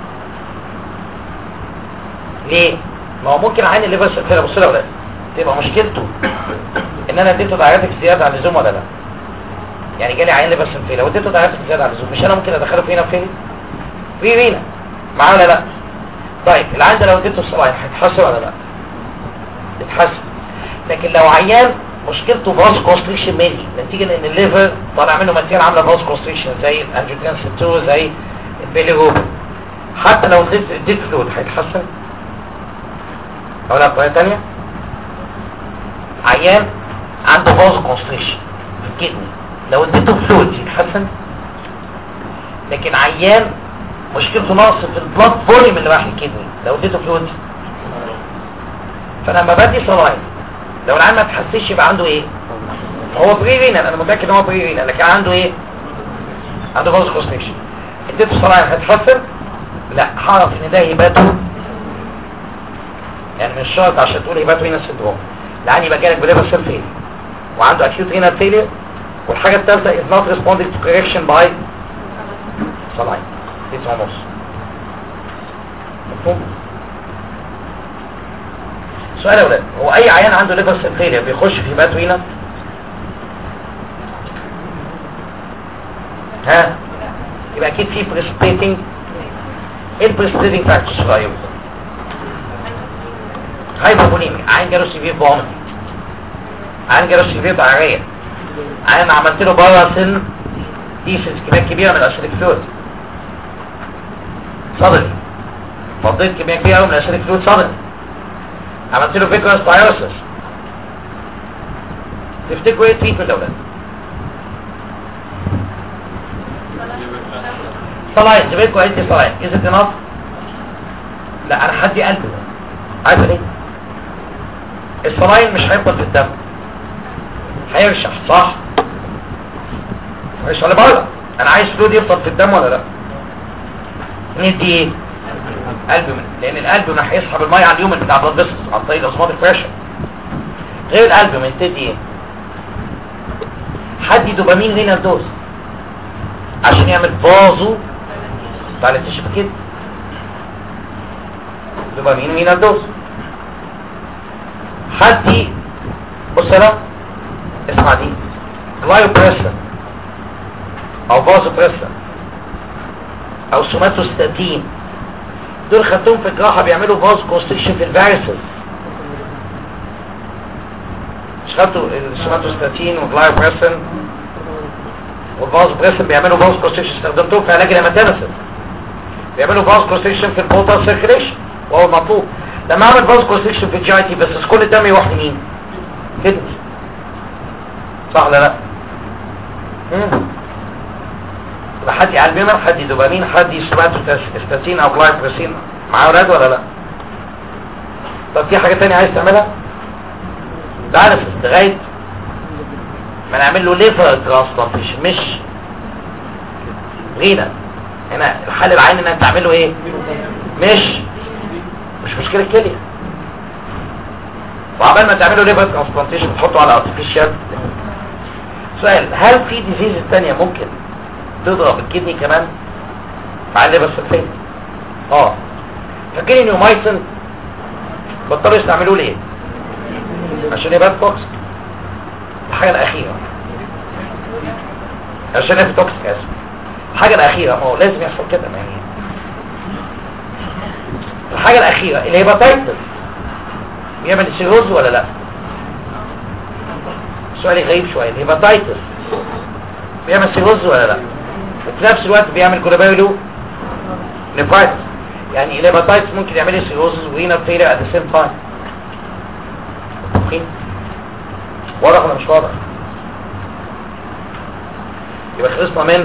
S2: ليه ما هو ممكن عين الليفر سيل بص لها ولا تبقى مشكلته ان انا اديته دايرتك زياده عن اللزوم ولا لا يعني جالي عين ليفر سيل لو اديته دايرتك زياده عن اللزوم مش انا ممكن ادخله فينا فين في رينا معاه ولا لا طيب العين ده لو اديته الصلاين هيتحسن ولا لا يتحسن لكن لو عيان مشكلته فاز كونستريكشن ميلي نتيجه ان الليفر طالع منه ماتيريال عامله فاز كونستريكشن زي الانجيوتنسين 2 زي البيلي روبن حتى لو اديت اديت فلويد هيتحسن او لا بطريقه ثانيه عيان عنده فاز كونستريكشن في الكدني لو اديته فلويد يتحسن لكن عيان مشكلته نقص في البلاد فوليوم اللي رايح الكدني لو اديته فلويد فانا لما بدي صلاين لو العيان ما تحسش يبقى عنده ايه هو بري رينال انا متاكد ان هو بري رينال لكن عنده ايه عنده فاز كونستريكشن اديته صلاين هتحسن لا هعرف ان ده هيباته يعني مش شرط عشان تقول هيباته هنا سندروم العيان يبقى جالك بليفر سيل فيل وعنده acute renal failure والحاجه الثالثه is not responding to correction by saline تسعة ونص مفهوم سؤال يا ولاد هو اي عيان عنده ليفر سيل فيلير بيخش في هيباتو هنا ها يبقى اكيد في بريسبيتنج ايه البريسبيتنج فاكتورز في العيوب هايبوبوليميا عين جاله سيفير فوميتنج عين جاله سيفير دعاريه عين عملت له بره سن ديسنس كميات كبيره من الاسيدك فلويد صدري فضيت كمية كبيرة قوي من الاسيدك فلويد صدري عملت له فيكوس بايروسس تفتكروا ايه تريتمنت يا اولاد صلاين زميلكم قالت لي صلاين از ات انف لا انا حدي قلبي عارفه ليه الصلاين مش هيفضل في الدم هيرشح صح مش ولا بره انا عايز فلويد يفضل في الدم ولا لا ندي ايه قلب من لان القلب من هيسحب الميه على اليوم بتاع بلاد فيسلز عن طريق الاسماط بريشر غير القلب من تدي ايه حدي دوبامين رينال دوز عشان يعمل فازو تعالى تشوف كده دوبامين رينال دوز حدي بص هنا اسمع دي جلايو بريسر او فازو بريسر او سوماتوستاتين دول خدتهم في الجراحة بيعملوا فاز كونستريكشن في الفارسز مش خدتوا السوماتوستاتين والجلايوبريسن والفاز بريسن بيعملوا فاز كونستريكشن استخدمتهم في علاج الهيماتيمسيس بيعملوا فاز كونستريكشن في البوتال سيركيليشن وهو المطلوب لما اعمل فاز كونستريكشن في الجي اي تي بس كل الدم يروح لمين؟ كده صح ولا لا؟ مم. يبقى حد البيمر حد دوبامين حد سوماتوستاتين او جلايبريسين معاه اولاد ولا لا طب في حاجه ثانيه عايز تعملها تعرف لغايه ما نعمل له ليفر ترانسبلانتيشن مش غينا هنا الحل العين ان انت تعمل له ايه مش مش مشكله كليه وعبال ما تعملوا ليفر ترانسبلانتيشن تحطوا على ارتفيشال سؤال هل في ديزيز تانية ممكن تضرب الكدني كمان مع الليفر سلفين اه فاكرين نيومايسن بطلوا يستعملوه ليه عشان يبقى توكسيك الحاجه الاخيره عشان يبقى توكسيك اسف الحاجه الاخيره ما هو لازم يحصل كده يعني الحاجه الاخيره الهيباتايتس بيعمل سيروز ولا لا سؤالي غريب شويه الهيباتايتس بيعمل سيروز ولا لا وفي نفس الوقت بيعمل كولابيلو نيفايتس يعني الهيباتايتس ممكن يعمل لي سيروز وهنا فيلر ات ذا سيم تايم اوكي واضح ولا مش واضح يبقى خلصنا من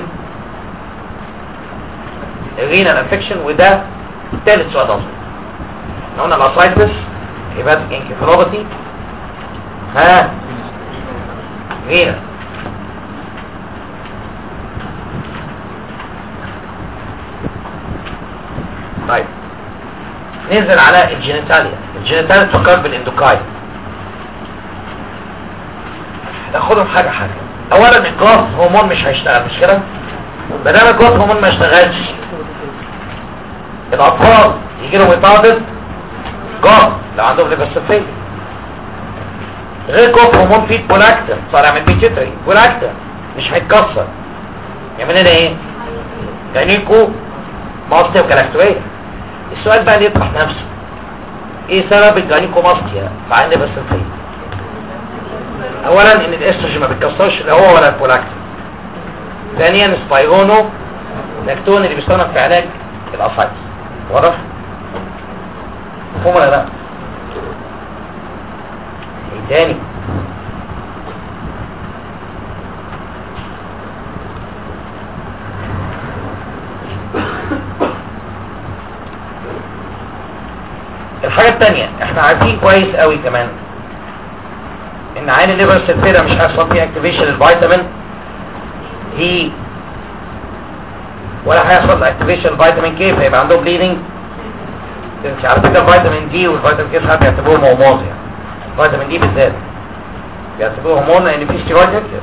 S2: الرينال انفكشن وده ثالث سؤال اظن احنا قلنا الاسايتس هيباتيك انكفالوباثي ها رينال طيب ننزل على الجينيتاليا الجينيتاليا تفكر بالاندوكاين ناخدهم حاجة حاجة اولا الجراف هرمون مش هيشتغل مش كده ما دام الجراف هرمون ما اشتغلش الاطفال يجي لهم اطاده جراف لو عندهم ليفرسفين غير جراف هرمون فيه بولاكتين طالع من البيتيتري بولاكتين مش هيتكسر يعمل لنا ايه جاينيكو ماستيا وجلاكتويه السؤال بقى اللي يطرح نفسه ايه سبب الجاينيكو ماستيا مع الليفرسفين اولا ان الاستروجين ما بيتكسرش لا هو ولا البولاكتين ثانيا سبايرونو لاكتون اللي بيستخدم في علاج الاسايتس واضح مفهوم ولا لا ايه تاني الحاجة التانية احنا عارفين كويس قوي كمان ان عين الليفر سيلفيرا مش هيحصل فيه اكتيفيشن الفيتامين دي ولا هيحصل اكتيفيشن الفيتامين كي فيبقى عندهم بليدنج على فكره الفيتامين دي والفيتامين كي ساعات بيعتبروهم هرمون يعني الفيتامين دي بالذات بيعتبروه هرمون لان في ستيرويد يس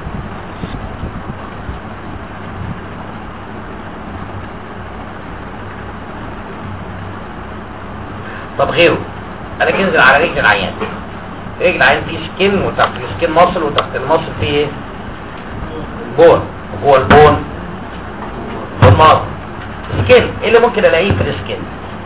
S2: طب غيره انا انزل على رجل العيان رجل العيان فيه سكين وتحت السكين مصل وتحت المصل فيه ايه بون وجوه البون بون مصل سكين ايه اللي ممكن الاقيه في السكين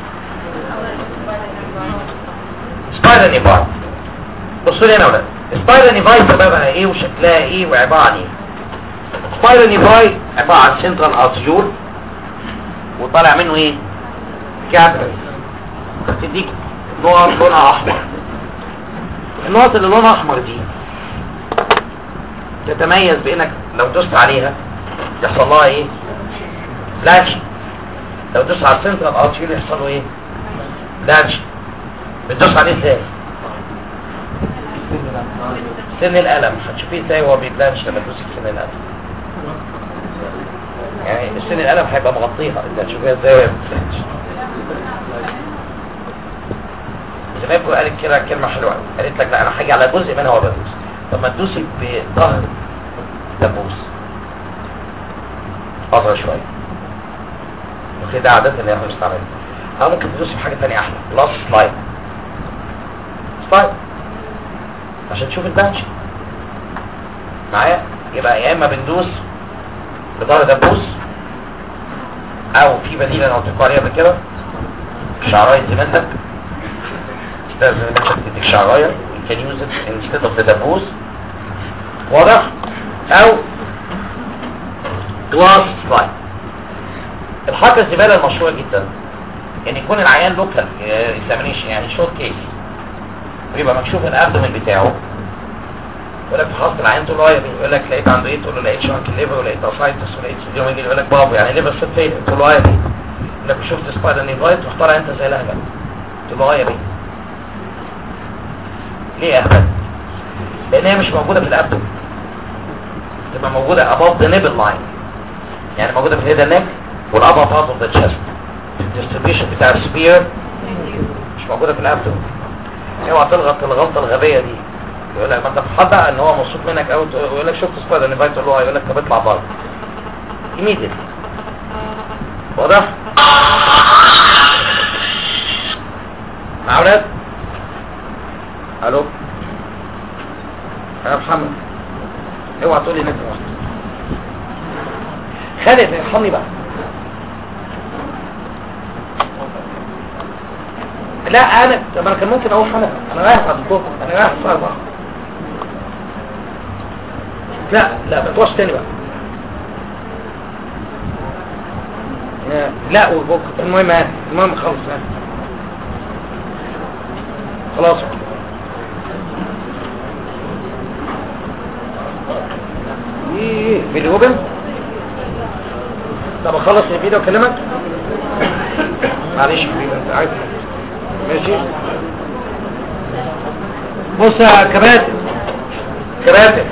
S2: سبايرال نيفاي بصوا لي هنا يا ولاد سبايرال نيفاي سببها ايه وشكلها ايه وعباره عن ايه سبايرال نيفاي عباره عن سنترال ارتيول وطالع منه ايه كابريز تديك نقط لونها احمر النقط اللي لونها احمر دي تتميز بانك لو دوست عليها يحصل لها ايه بلانش لو دوست على السنترال ارتيول يحصل له ايه بلانش بتدوس عليه ازاي سن الالم هتشوفيه ازاي وهو بيبلانش لما تدوسي في سن الالم يعني سن الالم هيبقى مغطيها انت هتشوفيها ازاي وهي بتبلانش زمايلكم قالت كده كلمه حلوه قالت لك لا انا هاجي على جزء منها وبدوس طب ما تدوسي بظهر دبوس اصغر شويه وكده عاده اللي احنا بنستعملها او ممكن تدوسي بحاجه ثانيه احلى بلس سلايد سلايد عشان تشوف البانش معايا يبقى يا اما بندوس بظهر دبوس او في بديل انا قلت لكم عليه قبل كده شعرايه زميلتك استاذ زميلتك تديك شعرايه you can use it instead of the دبوس واضح او جلاس سلايد الحركه الزباله المشهوره جدا ان يكون العيان لوكال اكزامينيشن يعني شورت كيس ويبقى مكشوف الابدومين بتاعه يقول لك فحصت العيان تقول له يقول لك لقيت عنده ايه تقول له لقيت شنك الليفر ولقيت اسايتس ولقيت سوديوم يجي يقول لك بابا يعني ليفر سيت فين تقول له اه يا بيه يقول لك شفت سبايدر نيفايت واختارها انت زي لهبل تقول له اه يا بيه ليه يا احمد لان هي مش موجوده في الابدومين تبقى موجوده above the nipple line يعني موجوده في الهيد نيك والابر بارت اوف ذا chest الديستريبيوشن بتاع السبير موجوده في الابدومين اوعى تلغط الغلطه الغبيه دي يقول لك ما انت بتحضر ان هو مبسوط منك قوي يقول لك شفت سبايدر نيفايت تقول له يقول لك طب اطلع بره immediately واضح مع اولاد الو يا محمد اوعى تقول لي ان انت واحد خالد ارحمني بقى لا انا طب انا كان ممكن اروح انا انا رايح على الدكتور انا رايح الساعه 4 لا لا ما تروحش تاني بقى لا وبكره المهم هات المهم خلص هات خلاص ايه فيديو اوبن طب اخلص الفيديو واكلمك معلش حبيبي انت عارف ماشي بص يا كباتن كباتن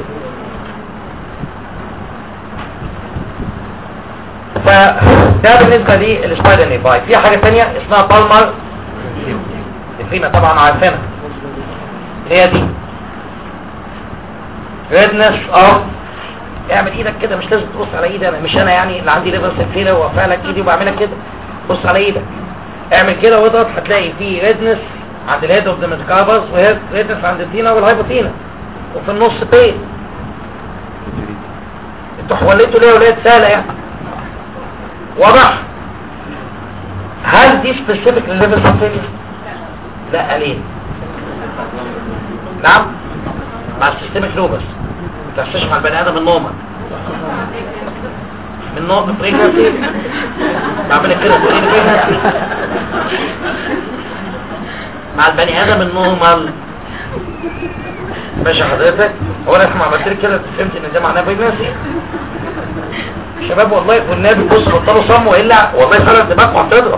S2: فده بالنسبة للسبايدر نيفاي في حاجة تانية اسمها بالمر الفينا طبعا عارفينها اللي هي دي redness of اعمل ايدك كده مش لازم تبص على ايدي انا مش انا يعني اللي عندي ليفر سنفيلة وارفع لك ايدي وبعملها كده بص على ايدك اعمل كده واضغط هتلاقي في redness عند الهيد اوف ذا ميتكاربس وredness عند التينا والهايبوتينا وفي النص بين انتوا حوليتوا ليه ولاد سهله يعني واضح هل دي سبيسيفيك للليفر سنفيليا لا ليه نعم مع السيستميك لوبس ما تحسش مع البني ادم النومه من نوع بريجنسي بعمل كده تقولي لي بريجنسي مع البني ادم النورمال ماشي حضرتك هو انا اسمع عملت لك كده فهمت ان ده معناه بريجنسي شباب والله والنبي بص بطلوا صم والا والله فعلا دماغكم هتضرب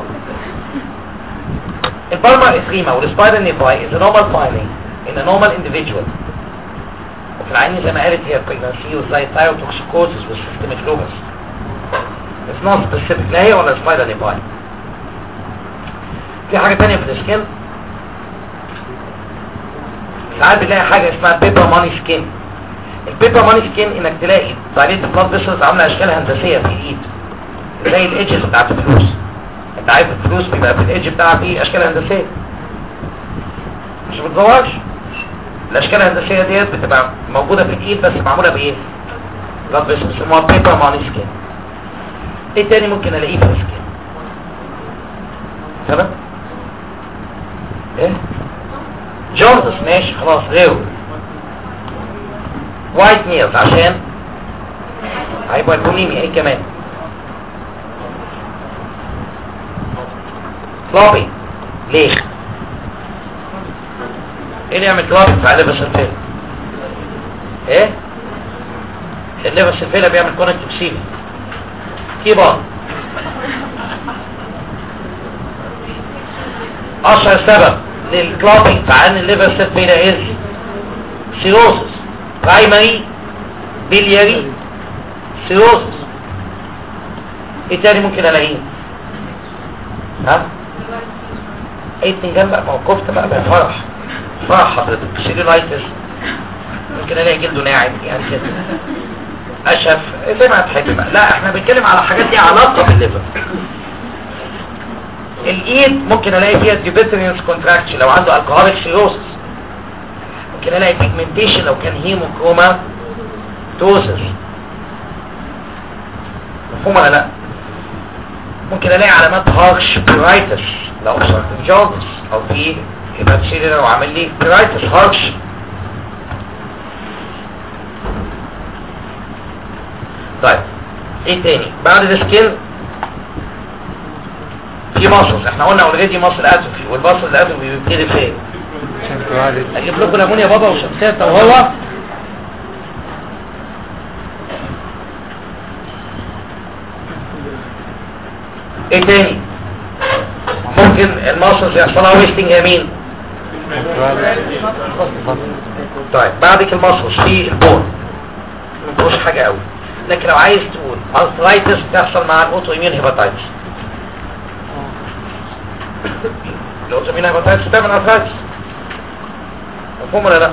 S2: البالما اسريما والسبايدر نيفاي is a normal finding in a normal individual وفي العين زي ما قالت هي pregnancy وزي thyrotoxicosis والسيستميك لوبس it's not specific لا هي ولا سبايدر نيفاي في حاجة تانية في السكين ساعات بنلاقي حاجة اسمها بيبر ماني سكين البيبر ماني سكين انك تلاقي تعليق البلاد فيسلز عامله اشكال هندسيه في الايد زي الايدجز بتاعت الفلوس انت عارف الفلوس بيبقى في الايدج بتاعها فيه اشكال هندسيه مش بتزورش الاشكال الهندسيه ديت بتبقى موجوده في الايد بس معموله بايه بلاد فيسلز اسمها بيبر ماني سكين ايه تاني ممكن الاقيه في السكين تمام ايه جوردس ماشي خلاص غيره وايت نيلز عشان هيبقى البوليميا ايه كمان فلوبي ليه ايه اللي يعمل فلوبي في الليفر سلفيلا ايه الليفر سلفيلا بيعمل كونكتيف سيمي كيبون اشهر سبب للكلوبينج فعن الليفر سلفيلا از سيروسس برايمري بيلياري سيروسس ايه تاني ممكن الاقيه ها ايه التنجان بقى ما هو كفته بقى بقى فرح فرح حضرتك سيلولايتس ممكن الاقي جلده ناعم يعني كده اشف زي ما هتحب بقى لا احنا بنتكلم على حاجات ليها علاقه بالليفر الايد ممكن الاقي فيها ديبيترينس كونتراكشن لو عنده الكهوليك سيروسس ممكن الاقي بيجمنتيشن لو كان هيموكروما توزر مفهوم ولا لا ممكن الاقي علامات هارش برايتس لو ابصرت جوردس او في هيباتشيلي لو عامل لي برايتس هارش طيب ايه تاني بعد السكين في مصر احنا قلنا اوريدي مصر اتوفي والمصر الاتوفي بيبتدي فين اجيب لكم ليمون يا بابا وشمسيه انت وهو ايه تاني ممكن المصر يحصلها ويستنج يمين طيب بعد كده المصر في البون مش حاجه قوي لكن لو عايز تقول ارثرايتس بتحصل مع الاوتو اميون هيباتايتس الاوتومين هيباتايتس بتعمل ارثرايتس مفهوم ولا لا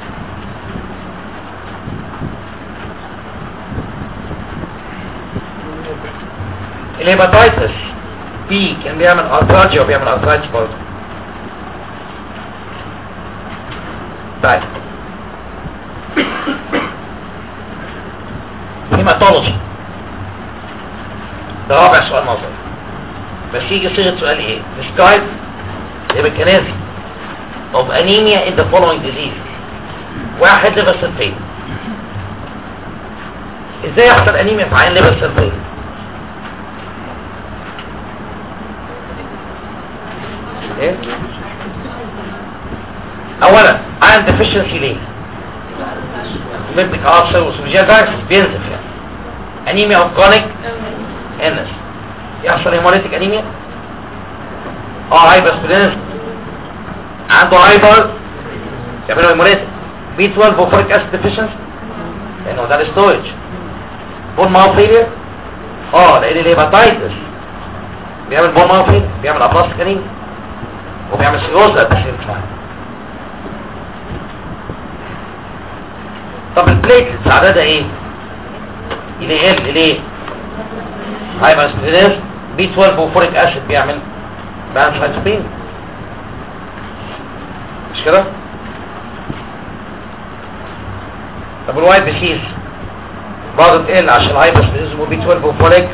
S2: الهيباتايتس بي كان بيعمل ارثراجيا وبيعمل ارثرايتس برضه طيب هيماتولوجي ده رابع سؤال نظري بس يجي صيغه سؤال ايه describe the mechanism of anemia in the following disease واحد liver cell failure ازاي يحصل انيميا في عين liver cell failure ايه اولا iron deficiency ليه مبتك عاصر وسوجيال فاكس بينزف يعني انيميا اوف كرونيك انس يحصل هيموليتيك انيميا اه هايبر سبلينس عنده هايبر يعملوا هيموليتيك بي 12 وفوريك اسيد ديفيشنسي لانه ده الستورج بون ماو فيلير اه لان الهيباتايتس بيعمل بون ماو فيلير بيعمل ابلاستيك انيميا وبيعمل سيروز ات ذا سيم تايم طب البليتلتس عددها ايه يقل ليه هايبر سبلينس بي 12 وفوريك اسيد بيعمل بالانس هايدروبين مش كده طب الوايت بيسيز برضه تقل عشان الهايبر سبلينس وبي 12 وفوريك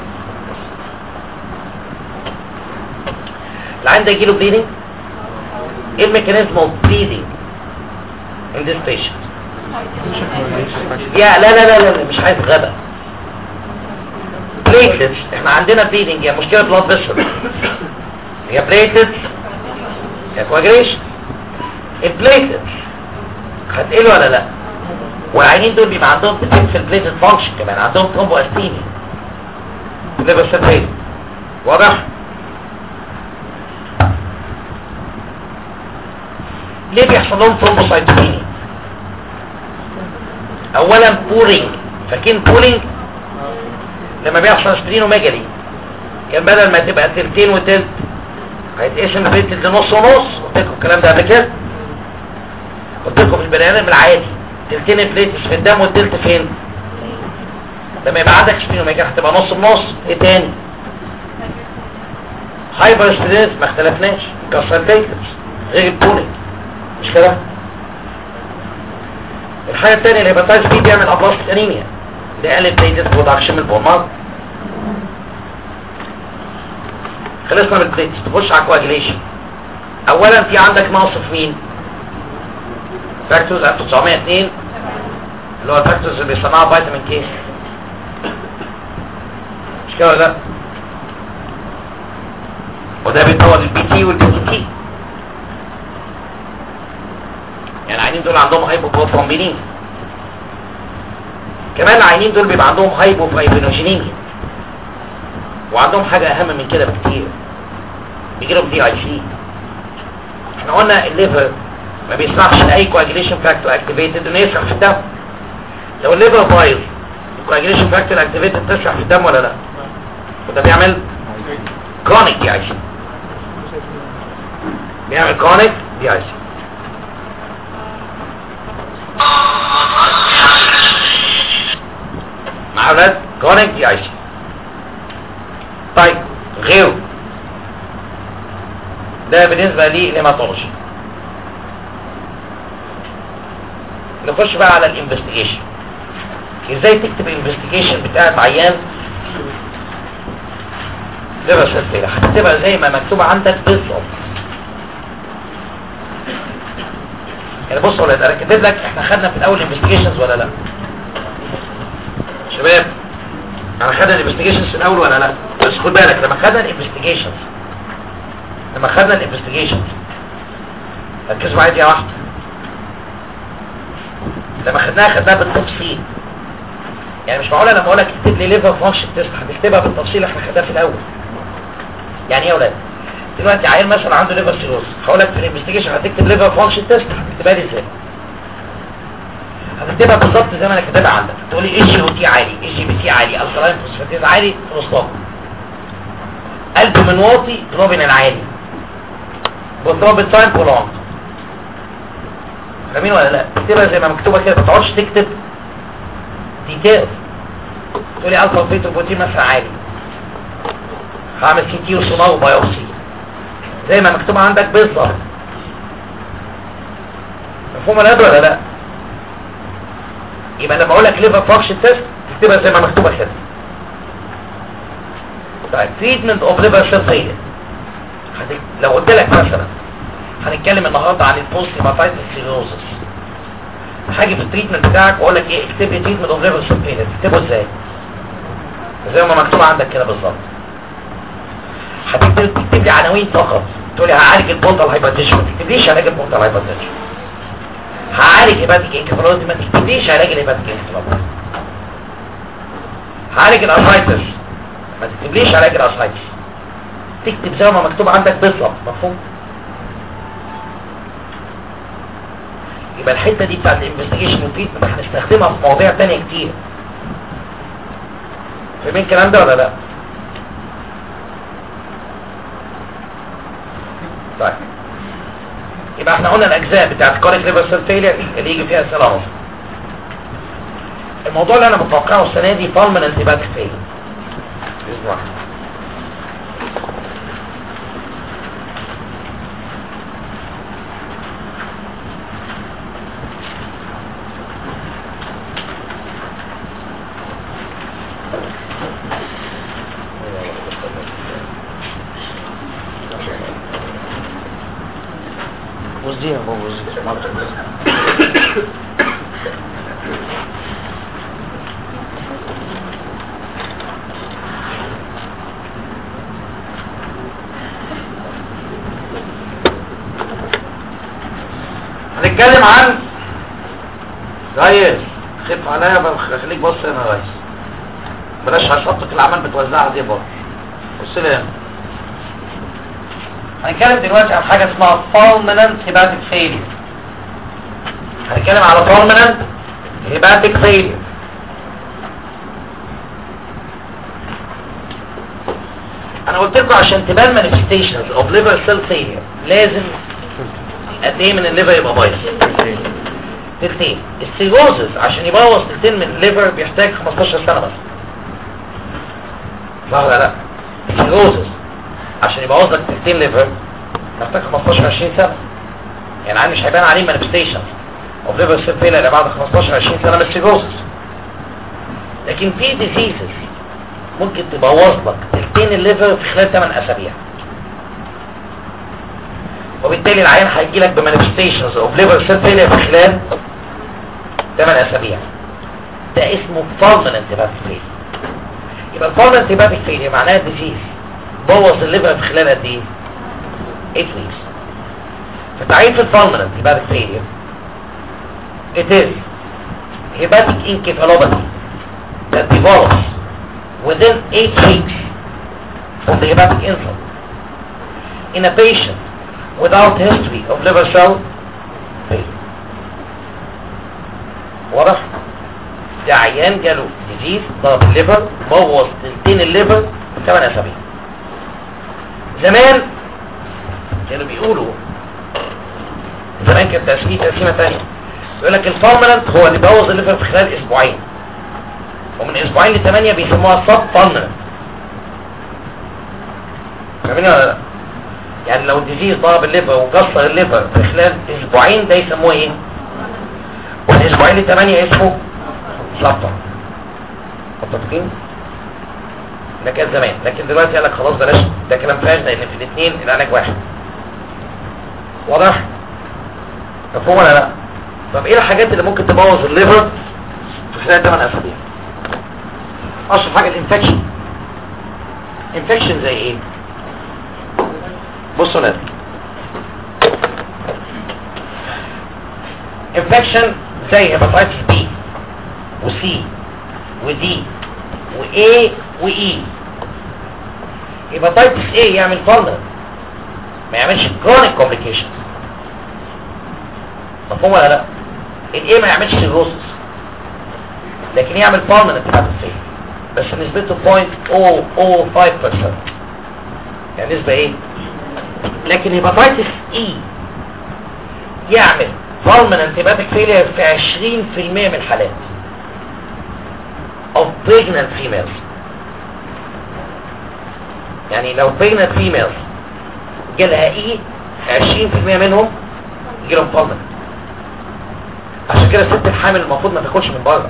S2: العين ده يجيله بليدنج ايه الميكانيزم اوف بليدنج in this patient يا لا لا لا لا مش عايز غبا بليتلتس احنا عندنا بليدنج هي مشكله بلاد فيسل هي بليتلتس هي كواجريشن البليتلتس هتقل ولا لا والعينين دول بيبقى عندهم تكتيك في البليتلت فانكشن كمان عندهم ترومبو استيمي ليفر سيل واضح ليه بيحصل لهم ثرومبوسايتوبينيا اولا بورينج فاكرين بورينج لما بيحصل سبرينوميجالي كان بدل ما تبقى تلتين وتلت هيتقسم البيت لنص ونص قلت لكم الكلام ده قبل كده قلت لكم في البني ادم العادي تلتين البليتس في الدم والتلت فين لما يبقى عندك سبرينوميجالي هتبقى نص بنص ايه تاني هايبر سبرينس ما اختلفناش كسر البيتس غير البورينج مش كده الحاجة الثانية الهيباتايتس بي بيعمل ابلاستيك انيميا ده قلب بليتس برودكشن من البولمار خلصنا من البليتس تخش على الكواجيليشن اولا في عندك نقص في مين فاكتورز 1902 اللي هو الفاكتورز اللي بيصنعوا فيتامين كي مش كده ولا لا وده بيطور البي تي والبي تي تي يعني العينين دول عندهم هايبوبروترومبينين كمان العينين دول بيبقى عندهم هايبوفايبينوجينيميا وعندهم حاجة اهم من كده بكتير بيجي لهم دي اي سي احنا قلنا الليفر ما بيسمحش لاي كواجيليشن فاكتور اكتيفيتد انه يسرح في الدم لو الليفر بايظ الكواجيليشن فاكتور اكتيفيتد تسرح في الدم ولا لا وده بيعمل كرونيك دي اي سي بيعمل كرونيك دي اي سي مع اولاد كرونيك دي اي سي طيب غيره ده بالنسبة لي الهيماتولوجي نخش بقى على الانفستيجيشن ازاي تكتب الانفستيجيشن بتاعت عيان ليفر سيل هتكتبها زي ما مكتوبة عندك بالظبط يعني بص ولا انا كاتب لك احنا خدنا في الاول انفستيجيشنز ولا لا شباب انا خدنا الانفستيجيشنز في الاول ولا لا بس خد بالك لما خدنا الانفستيجيشنز لما خدنا الانفستيجيشنز ركزوا معايا دي واحده لما خدناها خدناها بالتفصيل يعني مش معقوله لما اقول لك اكتب لي ليفر فانكشن تيست هتكتبها بالتفصيل احنا خدناها في الاول يعني ايه يا اولاد دلوقتي عيل مثلا عنده ليفر سيروز هقول لك في الانفستيجيشن هتكتب ليفر فانكشن تيست هتكتبها لي ازاي هتكتبها بالظبط زي ما انا كاتبها عندك تقول لي اي جي او تي عالي اي جي بي تي عالي الكلاين فوسفاتيز عالي فلوستوك قلب من واطي جلوبين العالي وثروبين تايم prolonged فاهمين ولا لا تكتبها زي ما مكتوبه كده ما تقعدش تكتب ديتيلز تقولي الفا فيتو بروتين مثلا عالي هعمل سي تي وسونار وبايوسي زي ما مكتوب عندك بالظبط مفهوم انا ولا لا يبقى لما اقول لك ليفر فانكشن تيست تكتبها زي ما مكتوبه كده طيب تريتمنت اوف ليفر سيل فيلير لو قلت لك مثلا هنتكلم النهارده عن البوست هيباتايتس سيروزس هاجي في التريتمنت بتاعك واقول لك ايه اكتب لي تريتمنت اوف ليفر سيل فيلير تكتبه ازاي زي ما مكتوب عندك كده بالظبط هتكتب تكتب لي عناوين فقط تقول لي هعالج البورتال هايبرتنشن ما تكتبليش علاج البورتال هايبرتنشن هعالج هيباتيك انكفالوزي ما تكتبليش علاج الهيباتيك انكفالوزي هعالج الارثرايتس ما تكتبليش علاج الارثرايتس تكتب زي ما مكتوب عندك بالظبط مفهوم يبقى الحته دي بتاعت الانفستيجيشن والتريتمنت هنستخدمها في مواضيع تانية كتير فاهمين الكلام ده ولا لا طيب يبقى احنا قلنا الاجزاء بتاعت كوريك ريفر سيل فيلير اللي يجي فيها اسئله اهو الموضوع اللي انا متوقعه السنه دي بالمنت هيباتيك فيلير باذن الله وزيها بابا وزيها هنتكلم عن ريس خف عليا بقى خليك بص هنا يا ريس بلاش هشطك العمل بتوزعها دي بره بص لي هنا هنتكلم دلوقتي عن حاجة اسمها fulminant hepatic failure هنتكلم على fulminant hepatic failure انا قلت لكم عشان تبان manifestations of liver cell failure لازم قد ايه من الليفر يبقى بايظ تلتين السيروزز عشان يبوظ تلتين من الليفر بيحتاج 15 سنة بس صح ولا لا السيروزز عشان يبوظ لك تلتين ليفر محتاج 15 20 سنة يعني عادي مش هيبان عليه manifestations of liver cell failure بعد 15 20 سنة من السيروزز لكن في diseases ممكن تبوظ لك تلتين الليفر في خلال 8 اسابيع وبالتالي العيان هيجي لك بمانيفستيشنز اوف ليفر سيل فيلير في خلال 8 اسابيع ده اسمه فالمنت هيباتيك فيلير يبقى الفالمنت هيباتيك فيلير معناها ديزيز بوظ الليفر في خلال قد ايه 8 ويكس فتعريف الفالمنت هيباتيك فيلير it is hepatic encephalopathy that develops within 8 weeks from the hepatic insult in a patient without history of liver cell failure واضح ده عيان جاله ديزيز ضرب الليفر بوظ تلتين الليفر في 8 اسابيع زمان كانوا بيقولوا زمان كانت تقسيمه تقسيمه ثانيه يقول لك الفالمنت هو اللي بوظ الليفر في خلال اسبوعين ومن اسبوعين لثمانية بيسموها سب فالمنت فاهمين ولا لا يعني لو الديزيز ضرب الليفر وكسر الليفر في خلال اسبوعين ده يسموه ايه والاسبوعين لثمانية اسمه سلطة متفقين ده كان زمان لكن دلوقتي قال لك خلاص بلاش ده كلام فارغ لان في الاثنين العلاج واحد واضح مفهوم ولا لا طب ايه الحاجات اللي ممكن تبوظ الليفر في خلال 8 اسابيع اشهر حاجه الانفكشن انفكشن زي ايه بصوا هنا انفكشن زي هيباتايتس بي وسي ودي واي واي هيباتايتس ايه يعمل فالنر ما يعملش كرونيك كومبليكيشنز مفهوم ولا لا الايه ما يعملش سيروسس لكن يعمل فالنر هيباتايتس ايه بس نسبته 0.005% يعني نسبة ايه لكن هيباتيتس اي يعمل pulmonary hepatic failure في 20% من الحالات of pregnant females يعني لو pregnant females جالها ايه 20% منهم يجيلهم pulmonary عشان كده الست الحامل المفروض ما تاكلش من بره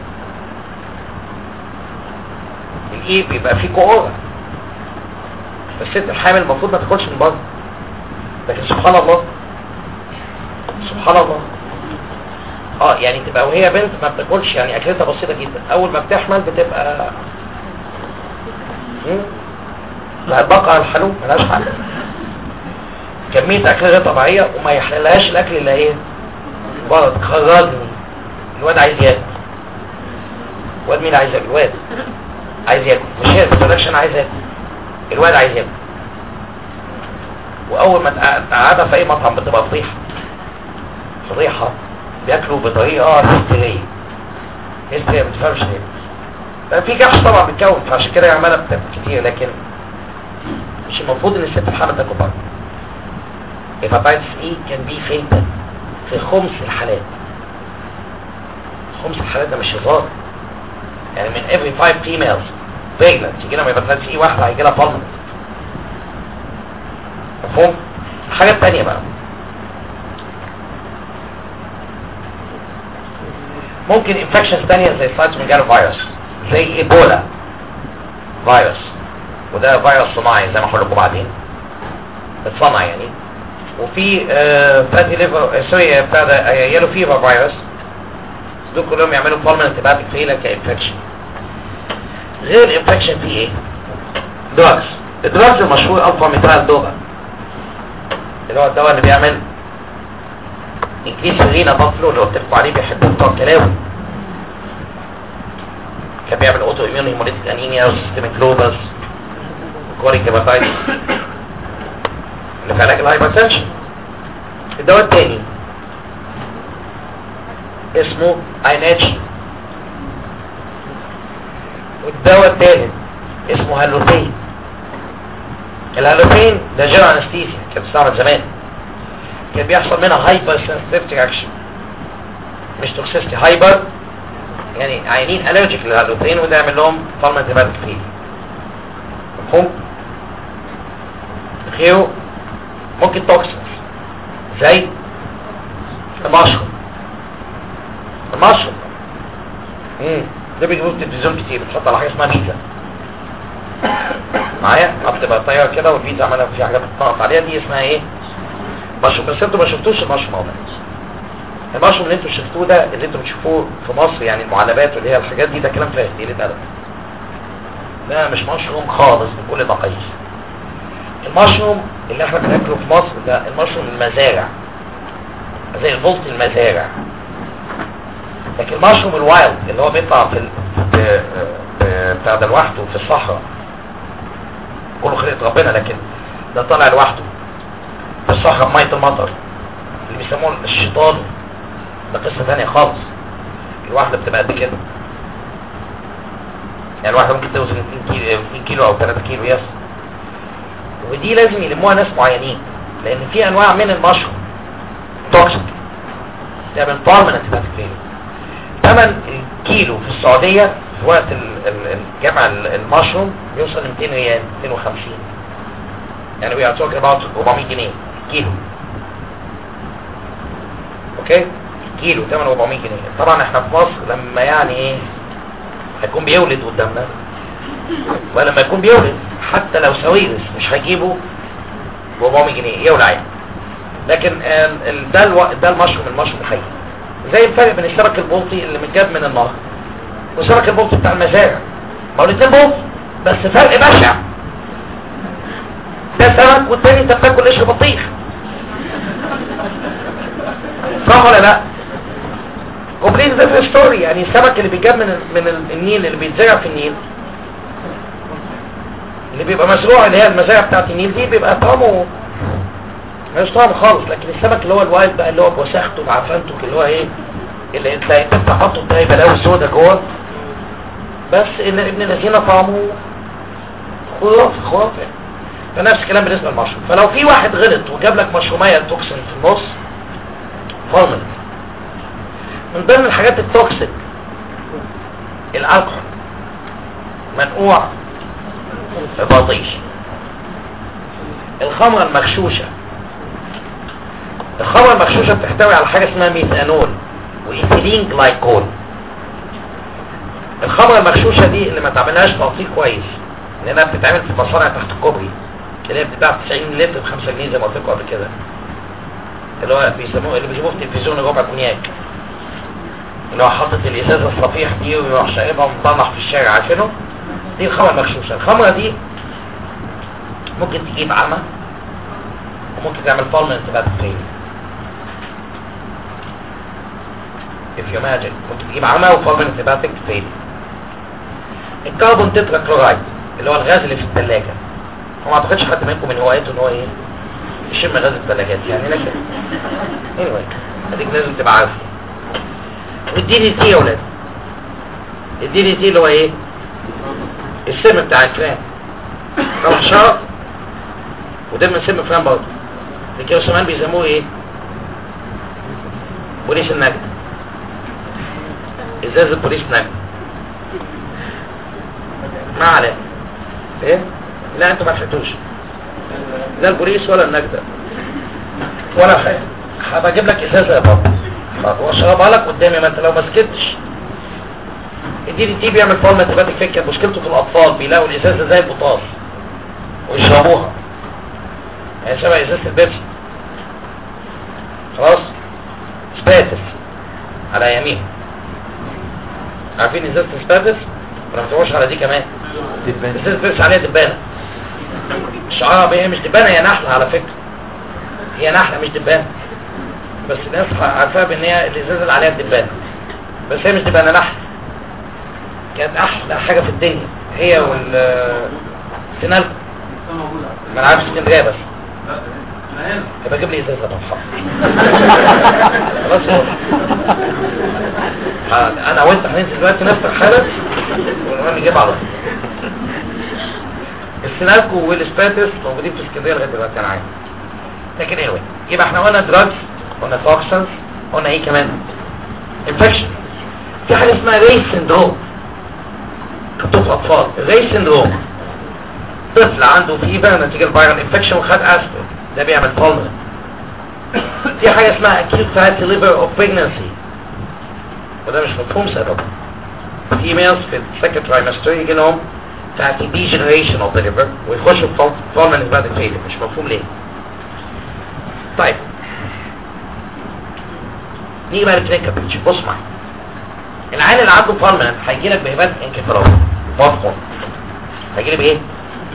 S2: الايه بيبقى فيه كوره الست الحامل المفروض ما تاكلش من بره لكن سبحان الله سبحان الله اه يعني تبقى وهي بنت ما بتاكلش يعني اكلتها بسيطه جدا اول ما بتحمل بتبقى مم. لا البقره الحلو ملهاش حل كميه اكل غير طبيعيه وما يحللهاش الاكل اللي ايه بره تخرجني الواد عايز ياكل الواد مين عايز ياكل الواد عايز ياكل مش هي ما تقولكش انا عايز اكل الواد عايز ياكل واول ما تقعدها في اي مطعم بتبقى فضيحه فضيحه بياكلوا بطريقه هستيريه هستيريه ما تفهمش ليه في جحش طبعا بيتكون فعشان كده عماله بتاكل كتير لكن مش المفروض ان الست الحامل تاكل بره هيباتايتس اي كان بي فيتال في خمس الحالات خمس الحالات ده مش هزار يعني من every five females pregnant يجي لها هيباتايتس اي واحده هيجي لها بالمنت مفهوم الحاجه الثانيه بقى ممكن انفكشنز ثانيه زي سايتوميجالو فيروس زي ايبولا فيروس وده فيروس صناعي زي ما هقول لكم بعدين اتصنع يعني وفي فاتي ليفر سوري بتاع ده يلو فيفر فيروس دول كلهم يعملوا بالمنت هيباتيك فيلر كانفكشن غير الانفكشن في ايه دراجز الدراجز المشهور الفا ميتال دوبا اللي هو الدواء اللي بيعمل انكريس رينا بافلو اللي قلت لكم عليه بيحبوا بتوع الكلاوي كان بيعمل اوتو اميون هيموليتيك انيميا وسيستميك لوبس كوريك هيباتايتس اللي في علاج الهايبرتنشن الدواء الثاني اسمه ايناتشي والدواء الثالث اسمه هالوثين الهالوثين ده جيرو انستيزيا كان بيستعمل زمان كان بيحصل منها هايبر سنسيتيف اكشن مش توكسيستي هايبر يعني عينين الرجيك للهالوثين وده يعمل لهم فالمنت هيباتيك فيل مفهوم غيره ممكن توكسينز زي المشروم المشروم امم ده بيجيبوه في التلفزيون كتير بتحط على حاجه اسمها ميزه معايا بتبقى طايره كده والفيزا عملها في حاجه بتنقط عليها دي اسمها ايه مشروم بس انتوا ما شفتوش المشروم اهو المشروم اللي انتوا شفتوه ده اللي انتوا بتشوفوه في مصر يعني المعلبات واللي هي الحاجات دي ده كلام فارغ دي قله ادب ده مش مشروم خالص بكل دقيق المشروم اللي احنا بناكله في مصر ده المشروم المزارع زي البلط المزارع لكن المشروم الوايلد اللي هو بيطلع في ال... بتاع ده لوحده في الصحراء كله خلقة ربنا لكن ده طالع لوحده في الصحراء بمية المطر اللي بيسموه الشيطان ده قصة ثانية خالص الواحدة بتبقى قد كده يعني الواحدة ممكن توزن 2 كيلو 2 كيلو او 3 كيلو يس ودي لازم يلموها ناس معينين لان في انواع من المشروم توكسيك تعمل بارمننت هيباتيك ثمن الكيلو في السعودية في وقت الجمع المشروم بيوصل ل 200 ريال 250 يعني we are talking about 400 جنيه كيلو اوكي كيلو ثمن 400 جنيه طبعا احنا في مصر لما يعني ايه هيكون بيولد قدامنا ولما يكون بيولد حتى لو سويرس مش هيجيبه ب 400 جنيه يولع عادي لكن ده الو... ده المشروم المشروم الحي زي الفرق بين السمك البلطي اللي متجاب من النهر والسمك البلطي بتاع المزارع ما هو الاثنين بلطي بس فرق بشع ده سمك والتاني انت بتاكل قشر بطيخ صح ولا لا كومبليت ديفرنت ستوري يعني السمك اللي بيجاب من من النيل اللي بيتزرع في النيل اللي بيبقى مزروع اللي هي المزارع بتاعت النيل دي بيبقى طعمه مش طعم خالص لكن السمك اللي هو الوايلد بقى اللي هو بوساخته بعفنته اللي هو ايه اللي انت انت حاطه تلاقي بلاوي سودا جوه بس ان ابن الذين طعمه خرافي خرافي فنفس الكلام بالنسبه للمشروم فلو في واحد غلط وجاب لك مشروميه توكسين في النص فورمال من ضمن الحاجات التوكسيك الالكحول منقوع البطيش الخمرة المغشوشة الخمرة المغشوشة بتحتوي على حاجة اسمها ميثانول وإيثيلين جلايكول الخمرة المغشوشة دي اللي ما تعملهاش تقطيع كويس لأنها بتتعمل في مصانع تحت الكوبري اللي هي بتتباع ب 90 لتر ب 5 جنيه زي ما قلت لكم قبل كده اللي هو بيسموه اللي بيجيبوه في التلفزيون ربع كونياك اللي هو حاطط الازازه الصفيح دي ويروح شاربها ومطلع في الشارع عارفينه دي الخمره المغشوشه الخمره دي ممكن تجيب عمى وممكن تعمل فالم انتباه فين if you imagine ممكن تجيب عمى وفالم انتباه فين الكربون تترا كلورايد اللي هو الغاز اللي في الثلاجه هو ما اعتقدش حد منكم من هوايته ان هو ايه يشم غاز الثلاجات يعني لكن anyway اديك لازم تبقى عارف والدي دي تي يا ولاد الدي دي تي اللي هو ايه السم بتاع الكلام طبعا شرط وده من سم فلان برضه اللي كمان بيسموه ايه بوليس النجد ازازة بوليس نجد ما عليه ايه لا انتوا ما لحقتوش لا البوليس ولا النجدة ولا حاجة هبقى اجيب لك ازازة يا بابا واشربها لك قدامي ما انت لو ما سكتش الدي دي تي بيعمل فورمة تباتك فكر مشكلته في الاطفال بيلاقوا الازازة زي البطاط ويشربوها يعني شبه ازازة البيبسي خلاص سباتس على يمين عارفين ازازة سباتس ولا ما تروحش على دي كمان ازازة بيبسي عليها دبانة الشعارة هي مش دبانة هي نحلة على فكرة هي نحلة مش دبانة بس الناس عارفاها بان هي الازازة اللي عليها الدبانة بس هي مش دبانة نحلة كانت احلى حاجة في الدنيا هي وال سينالكو ما انا عارف اسكندريه بس يبقى جيب لي ازازه طبعا خلاص انا وانت هننزل دلوقتي نفتح حالا ونروح نجيب على السينالكو والسباتس موجودين في اسكندريه لغايه دلوقتي انا عارف لكن ايه يبقى احنا قلنا دراجز قلنا توكسنز قلنا ايه كمان انفكشن في حاجه اسمها ريس سندروم كتب اطفال ريس سندروم طفل عنده فيبر نتيجة الفيرال انفكشن وخد اسبرين ده بيعمل بالمر في حاجة اسمها acute fatty liver of pregnancy وده مش مفهوم سببه females في السكند trimester يجي لهم fatty degeneration of the liver ويخشوا في فورمال هيباتيك فيلر مش مفهوم ليه طيب نيجي بقى للكلينيكال بيتش بص معايا العيان اللي عنده فورمال هيجي لك بهبات انكفالوس مفهوم هيجي لي بايه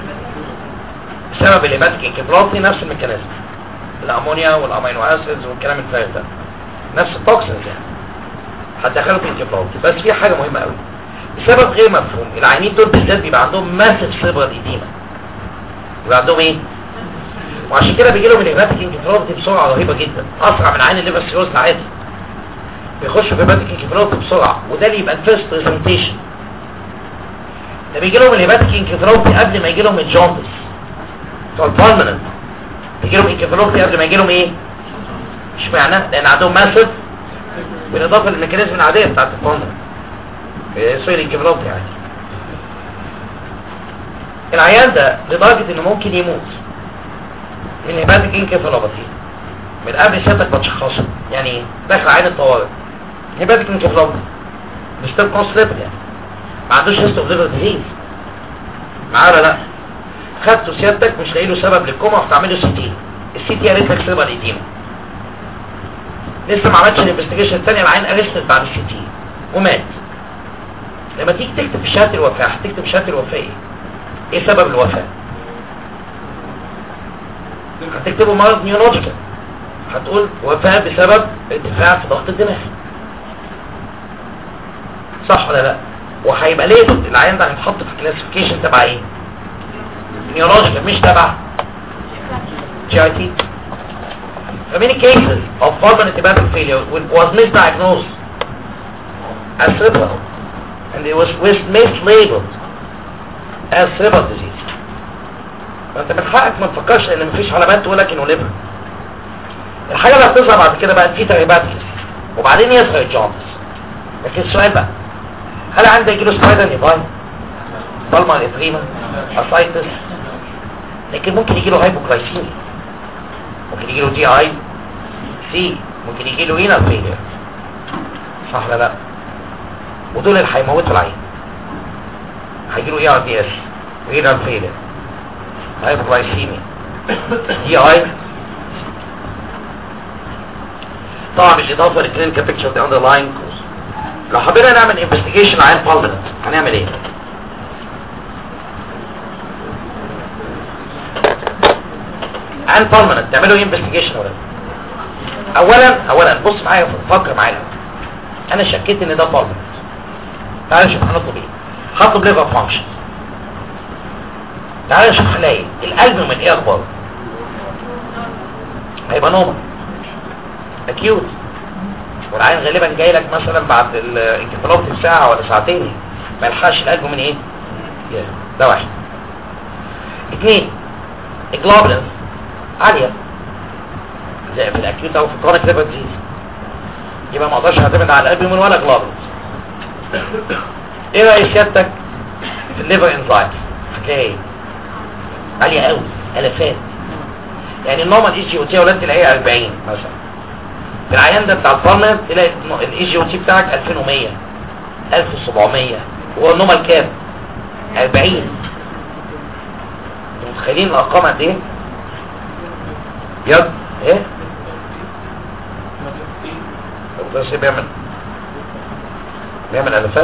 S2: بسبب الهيباتيك انكفالوبي نفس الميكانيزم الامونيا والامينو اسيدز والكلام الفارغ ده نفس التوكسينز يعني هتدخله في انكفالوبي بس في حاجه مهمه قوي بسبب غير مفهوم العيانين دول بالذات بيبقى عندهم ماسف سيبرال ايديما بيبقى عندهم ايه وعشان كده بيجي لهم الهيباتيك انكفالوبي بسرعه رهيبه جدا اسرع من عين الليفر سيروز العادي بيخشوا في الهيباتيك انكفالوبي بسرعه وده اللي يبقى الفيرست برزنتيشن ده بيجي لهم الهيباتيك انكفالوبي قبل ما يجي لهم الجوندس بتوع البالمنت يجي لهم انكفالوبي قبل ما يجي لهم ايه مش معناه لان عندهم ماسف بالاضافه للميكانيزم العاديه بتاعت البالمنت سوري انكفالوبي يعني العيان ده لدرجه انه ممكن يموت من هيباتيك انكفالوباتي من قبل سيادتك ما تشخصه يعني ايه داخل عين الطوارئ هيباتيك انكفالوباتي مش تبقى كونسليبت يعني ما عندوش هيستو اوف ليفر ديزيز معاه ولا لا خدته سيادتك مش لاقي له سبب للكوما وهتعمل له سي تي السي تي قالت لك سبب الايديما لسه ما عملتش الانفستيجيشن الثانيه العين ارستد بعد السي تي ومات لما تيجي تكتب في شهاده الوفاه هتكتب شهاده الوفاه ايه ايه سبب الوفاه هتكتبه مرض نيورولوجيكال هتقول وفاه بسبب ارتفاع في ضغط الدماغ صح ولا لا وهيبقى ليه العيان ده هيتحط في كلاسيفيكيشن تبع ايه نيورولوجيكال مش تبع جي اي تي So many cases of pulmonary hepatic failure was misdiagnosed as cerebral and it was mislabeled as cerebral disease انت من حقك ما تفكرش ان مفيش علامات تقول لك انه ليفر الحاجه اللي هتظهر بعد كده بقى في تغيبات وبعدين يظهر الجونز لكن السؤال بقى هل عندك يجيله سبايدر نيفاي بالما افريما اسايتس لكن ممكن يجيله هايبوكلايسيميا ممكن يجيله دي اي سي ممكن يجيله رينال فيلير صح ولا لا ودول اللي هيموتوا العين هيجيله اي ار دي اس رينال فيلير هايبوكلايسيميا دي اي طبعا بالاضافه للكلينيكال بيكتشر دي اندرلاين كوز لو حبينا نعمل انفستيجيشن عن بالمنت هنعمل ايه عن بالمنت تعملوا ايه انفستيجيشن ولا اولا اولا بص معايا فكر معايا انا شكيت ان ده بالمنت تعال نشوف هنطلب ايه هطلب ليفر فانكشن تعال نشوف هنلاقي القلب من ايه اخباره هيبقى نومه اكيوت والعين غالبا جاي لك مثلا بعد الانكفالوبتي بساعة ولا ساعتين ما يلحقش القلب من ايه ده واحد اثنين الجلوبلين عالية زي في الاكيوت او في الكرونيك ليفر ديزيز يبقى ما اقدرش اعتمد على القلب من ولا جلوبلين ايه رأي سيادتك في الليفر انزايمز هتلاقي عالية قوي الافات يعني النورمال اي جي او تي يا ولاد تلاقيها 40 مثلا في العيان ده بتاع الفارما تلاقي الاي جي او تي بتاعك 2100 1700 هو النورمال كام 40 انتوا متخيلين الارقام قد ايه يد ايه ده شيء بيعمل بيعمل الفات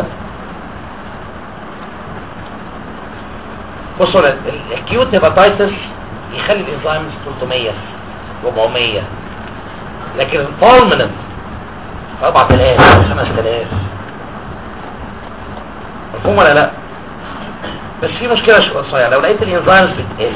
S2: بصوا الاكيوت هيباتايتس يخلي الانزيمز 300 400 لكن الفالمنت 4000 5000 مفهوم ولا لا بس في مشكلة شخصية لو لقيت الانزيمز بتقل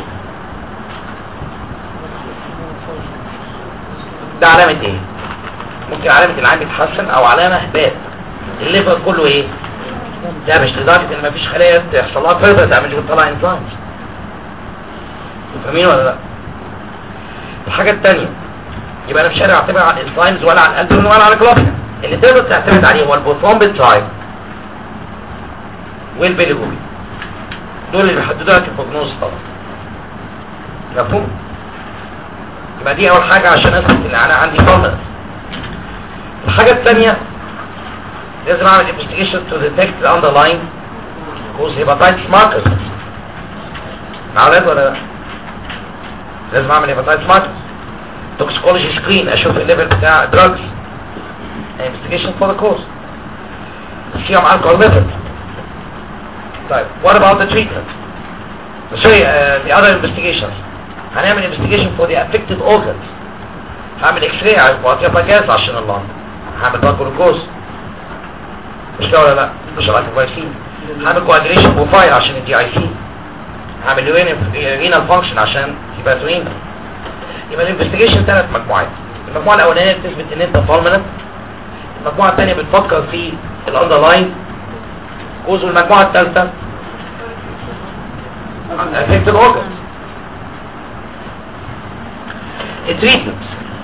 S2: ده علامة ايه ممكن علامة العين بيتحسن او علامة هبات الليفر كله ايه ده مش لدرجة ان مفيش خلايا يحصل لها فيضة تعمل لي تطلع انزيمز فاهمين ولا لا الحاجة التانية يبقى انا مش قادر اعتمد على الانزيمز ولا على القلب ولا على الجلوبين اللي تقدر تعتمد عليه هو البوثرومبين تايب والبيليروبين دول اللي بيحددوا لك البروجنوز طبعا مفهوم يبقى دي اول حاجة عشان اثبت ان انا عندي فالمنس الحاجة الثانية لازم اعمل investigation to detect the underlying cause hepatitis markers مع اولاد ولا لا لازم اعمل hepatitis markers toxicology screen اشوف الليفل بتاع drugs investigation for the cause serum alcohol level طيب what about the treatment sorry uh, the other investigations هنعمل investigation for the affected organs هعمل اكس راي على القواطع جاز عشان الله هعمل بقى جلوكوز مش كده ولا لا مش عارف كويسين هعمل كوادريشن بروفايل عشان الدي اي سي هعمل رينال فانكشن عشان هيباتورين يبقى الانفستيجيشن ثلاث مجموعات المجموعه الاولانيه بتثبت ان انت فالمنت المجموعه الثانيه بتفكر في الاندرلاين كوز والمجموعه الثالثه affected organs التريتمنت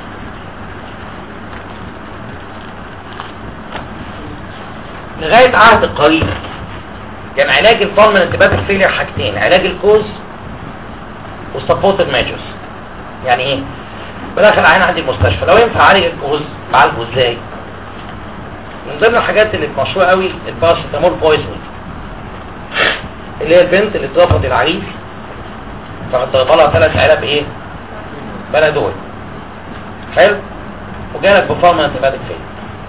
S2: لغاية عهد القريب كان علاج الفالمنت باتك فيلير حاجتين علاج الكوز والسبورتد ميجرز يعني ايه بدخل عين عندي المستشفى لو ينفع اعالج الكوز بعالجه ازاي من ضمن الحاجات اللي مشهوره قوي الباراسيتامول بويزنج اللي هي البنت اللي اترفضت العريس فضربها لها ثلاث علب ايه بنادول حلو وجالك بفارما انتبادك فين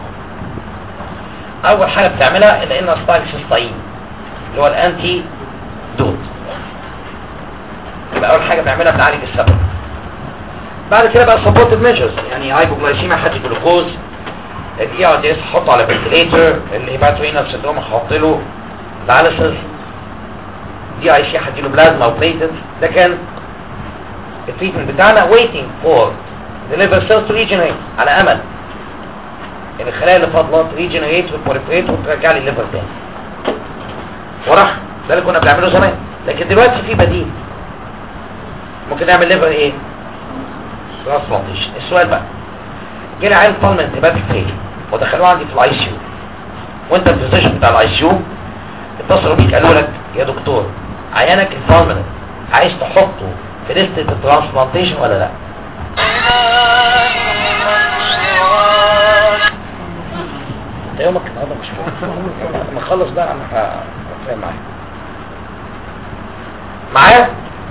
S2: اول حاجه بتعملها الان استايكسستاين اللي هو الانتي دوت يبقى اول حاجه بنعملها بنعالج السبب بعد كده بقى سبورتد ميجرز يعني هايبوغلايسيميا حد جلوكوز الاي ار دي اس حطه على فنتليتر الهيباتوينال سيندروم هحط له دايليسيس دي اي سي هديله بلازما او بليتنز ده كان التريتمنت بتاعنا waiting for the liver cells to regenerate على امل ان الخلايا اللي فاضله ريجنريت وتبوريفريت وترجع لي الليفر تاني وراح ده اللي كنا بنعمله زمان لكن دلوقتي في بديل ممكن نعمل ليفر ايه ترانسبلانتيشن السؤال بقى جالي عيل طالب انتباتيك فين ودخلوه عندي في الاي سي يو وانت الفيزيشن بتاع الاي سي يو اتصلوا بيك قالوا لك يا دكتور عيانك الفالمنت عايز تحطه في لستة الترانسبلانتيشن ولا لا انت يومك النهارده مش فاهم لما اخلص بقى انا هتفاهم معاك معايا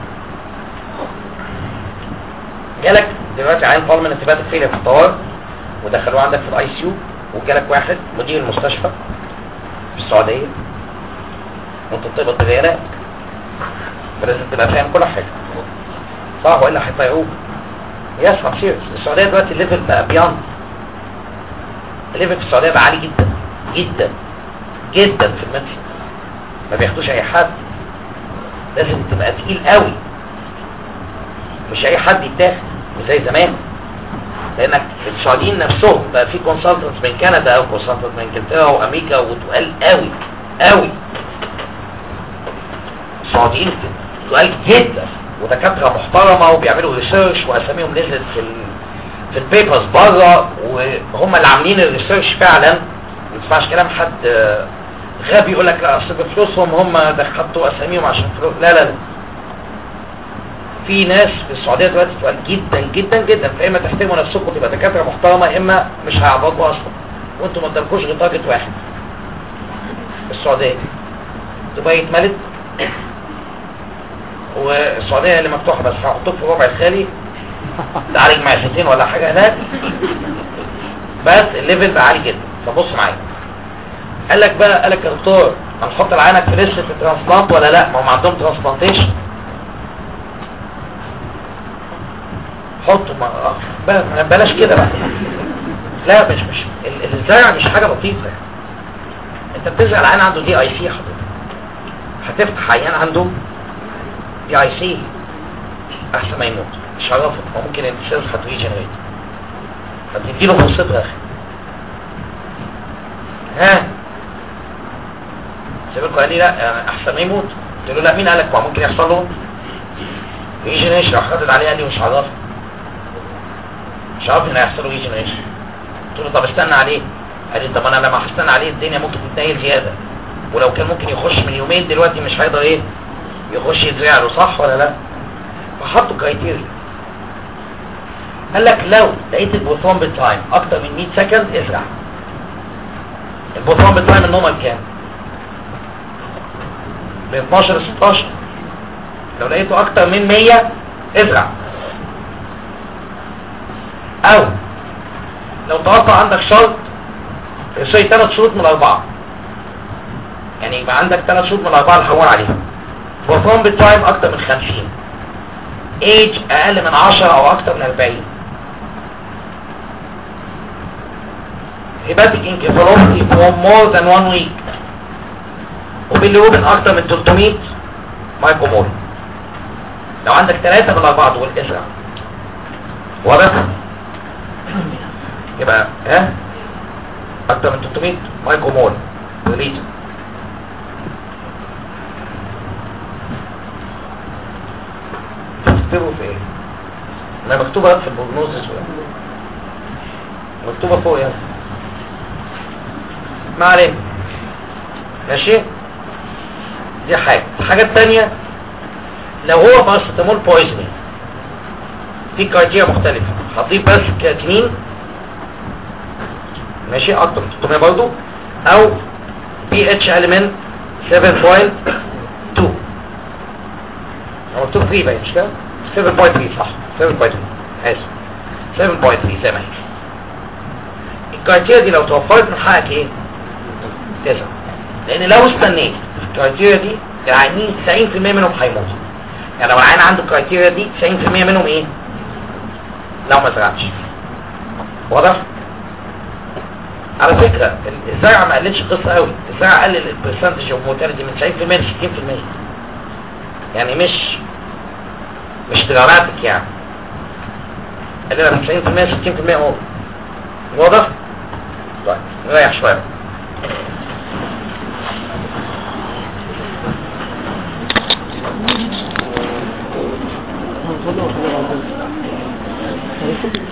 S2: جالك دلوقتي عين فالمنت انتباتيك فيلير في الطوارئ ودخلوه عندك في الاي سي يو وجالك واحد مدير المستشفى في السعوديه وانت بتقبض بالريالات فلازم تبقى فاهم كل حاجه صح والا هيطيعوك يس ام سيريس السعوديه دلوقتي الليفل بقى بياند الليفل في السعوديه بقى عالي جدا جدا جدا في المنسي ما بياخدوش اي حد لازم تبقى تقيل قوي مش اي حد يتاخد مش زي زمان لانك السعوديين نفسهم بقى في كونسلتنتس من كندا او كونسلتنتس من انجلترا وامريكا وتقال قوي قوي السعوديين تقال جدا ودكاتره محترمه وبيعملوا ريسيرش واساميهم نزلت في ال... في البيبرز بره وهم اللي عاملين الريسيرش فعلا ما تسمعش كلام حد آه، غبي يقول لك لا اصل بفلوسهم هم ده حطوا اساميهم عشان فلوس لا لا لا في ناس في السعوديه دلوقتي تقال جدا جدا جدا فاما تحترموا نفسكم تبقى دكاتره محترمه اما مش هيعبطوا اصلا وانتوا ما قدامكوش غير تارجت واحد السعوديه دبي اتملت والسعوديه اللي مفتوحه بس هحطوك في ربع الخالي تعالج معيشتين ولا حاجه هناك بس الليفل بقى عالي جدا فبص معايا قال لك بقى قال لك يا دكتور هنحط العينك في لسه الترانسبلانت ولا لا ما هم عندهم ترانسبلانتيشن حطوا ما بقى- بلاش كده بقى لا مش مش ال- الزرع مش حاجه لطيفه انت بتزرع العين عنده دي اي سي حضرتك هتفتح عيان عنده دي اي سي احسن ما يموت شرفت ممكن السيلز هتريجنريت هتديله فرصته يا اخي ها سيبكوا قال لي لا يعني احسن ما يموت قلت له لا مين قالك ما ممكن يحصل له ريجنريشن راح خدت عليه قال لي مش عرفت مش عارف ان هيحصل له ريجنريشن قلت له طب استنى عليه قال لي طب انا لما هستنى عليه الدنيا ممكن تتنيل زياده ولو كان ممكن يخش من يومين دلوقتي مش هيقدر ايه يخش يتزرع له صح ولا لا فحطوا كرايتيريا قال لك لو لقيت البوثون بالتايم اكتر من 100 سكند ازرع البوثون بالتايم النورمال كام من 12 ل 16 لو لقيته اكتر من 100 ازرع او لو توقع عندك شرط سوري ثلاث شروط من الاربعه يعني يبقى عندك ثلاث شروط من الاربعه اللي هقول عليهم بوثون بالتايم اكتر من 50 ايج اقل من 10 او اكتر من 40 hepatic encephalopathy for more than one week وباللوبن اكتر من 300 مايكرومول لو عندك ثلاثة من الاربعة دول ازرع واضح يبقى ها اكتر من 300 مايكرومول لتر تكتبوا في ايه ما مكتوبة في البروجنوزس مكتوبة فوق يعني ما علينا ماشي دي حاجة الحاجة التانية لو هو باستمول بويزنينج في كرايتيريا مختلفة هضيف بس كاتنين ماشي اكتر من 300 برضو او بي اتش اليمنت 7.2 هو مكتوب 3 باين مش كده 7.3 صح 7.3 اسف 7.3 زي ما هي الكرايتيريا دي لو توفرت من حقك ايه تسعة لان لو استنيت الكرايتيريا دي العيانين 90% منهم هيموتوا يعني لو العيان عنده الكرايتيريا دي 90% منهم ايه لو ما زرعتش واضح على فكرة الزرع ما قلتش قصة قوي الزرع قلل البرسنتج اوف موتاليتي من 90% ل 60% يعني مش مش دراماتيك يعني قللها من 90% ل 60% هو واضح؟ طيب نريح شوية
S3: كله وحاجة ربنا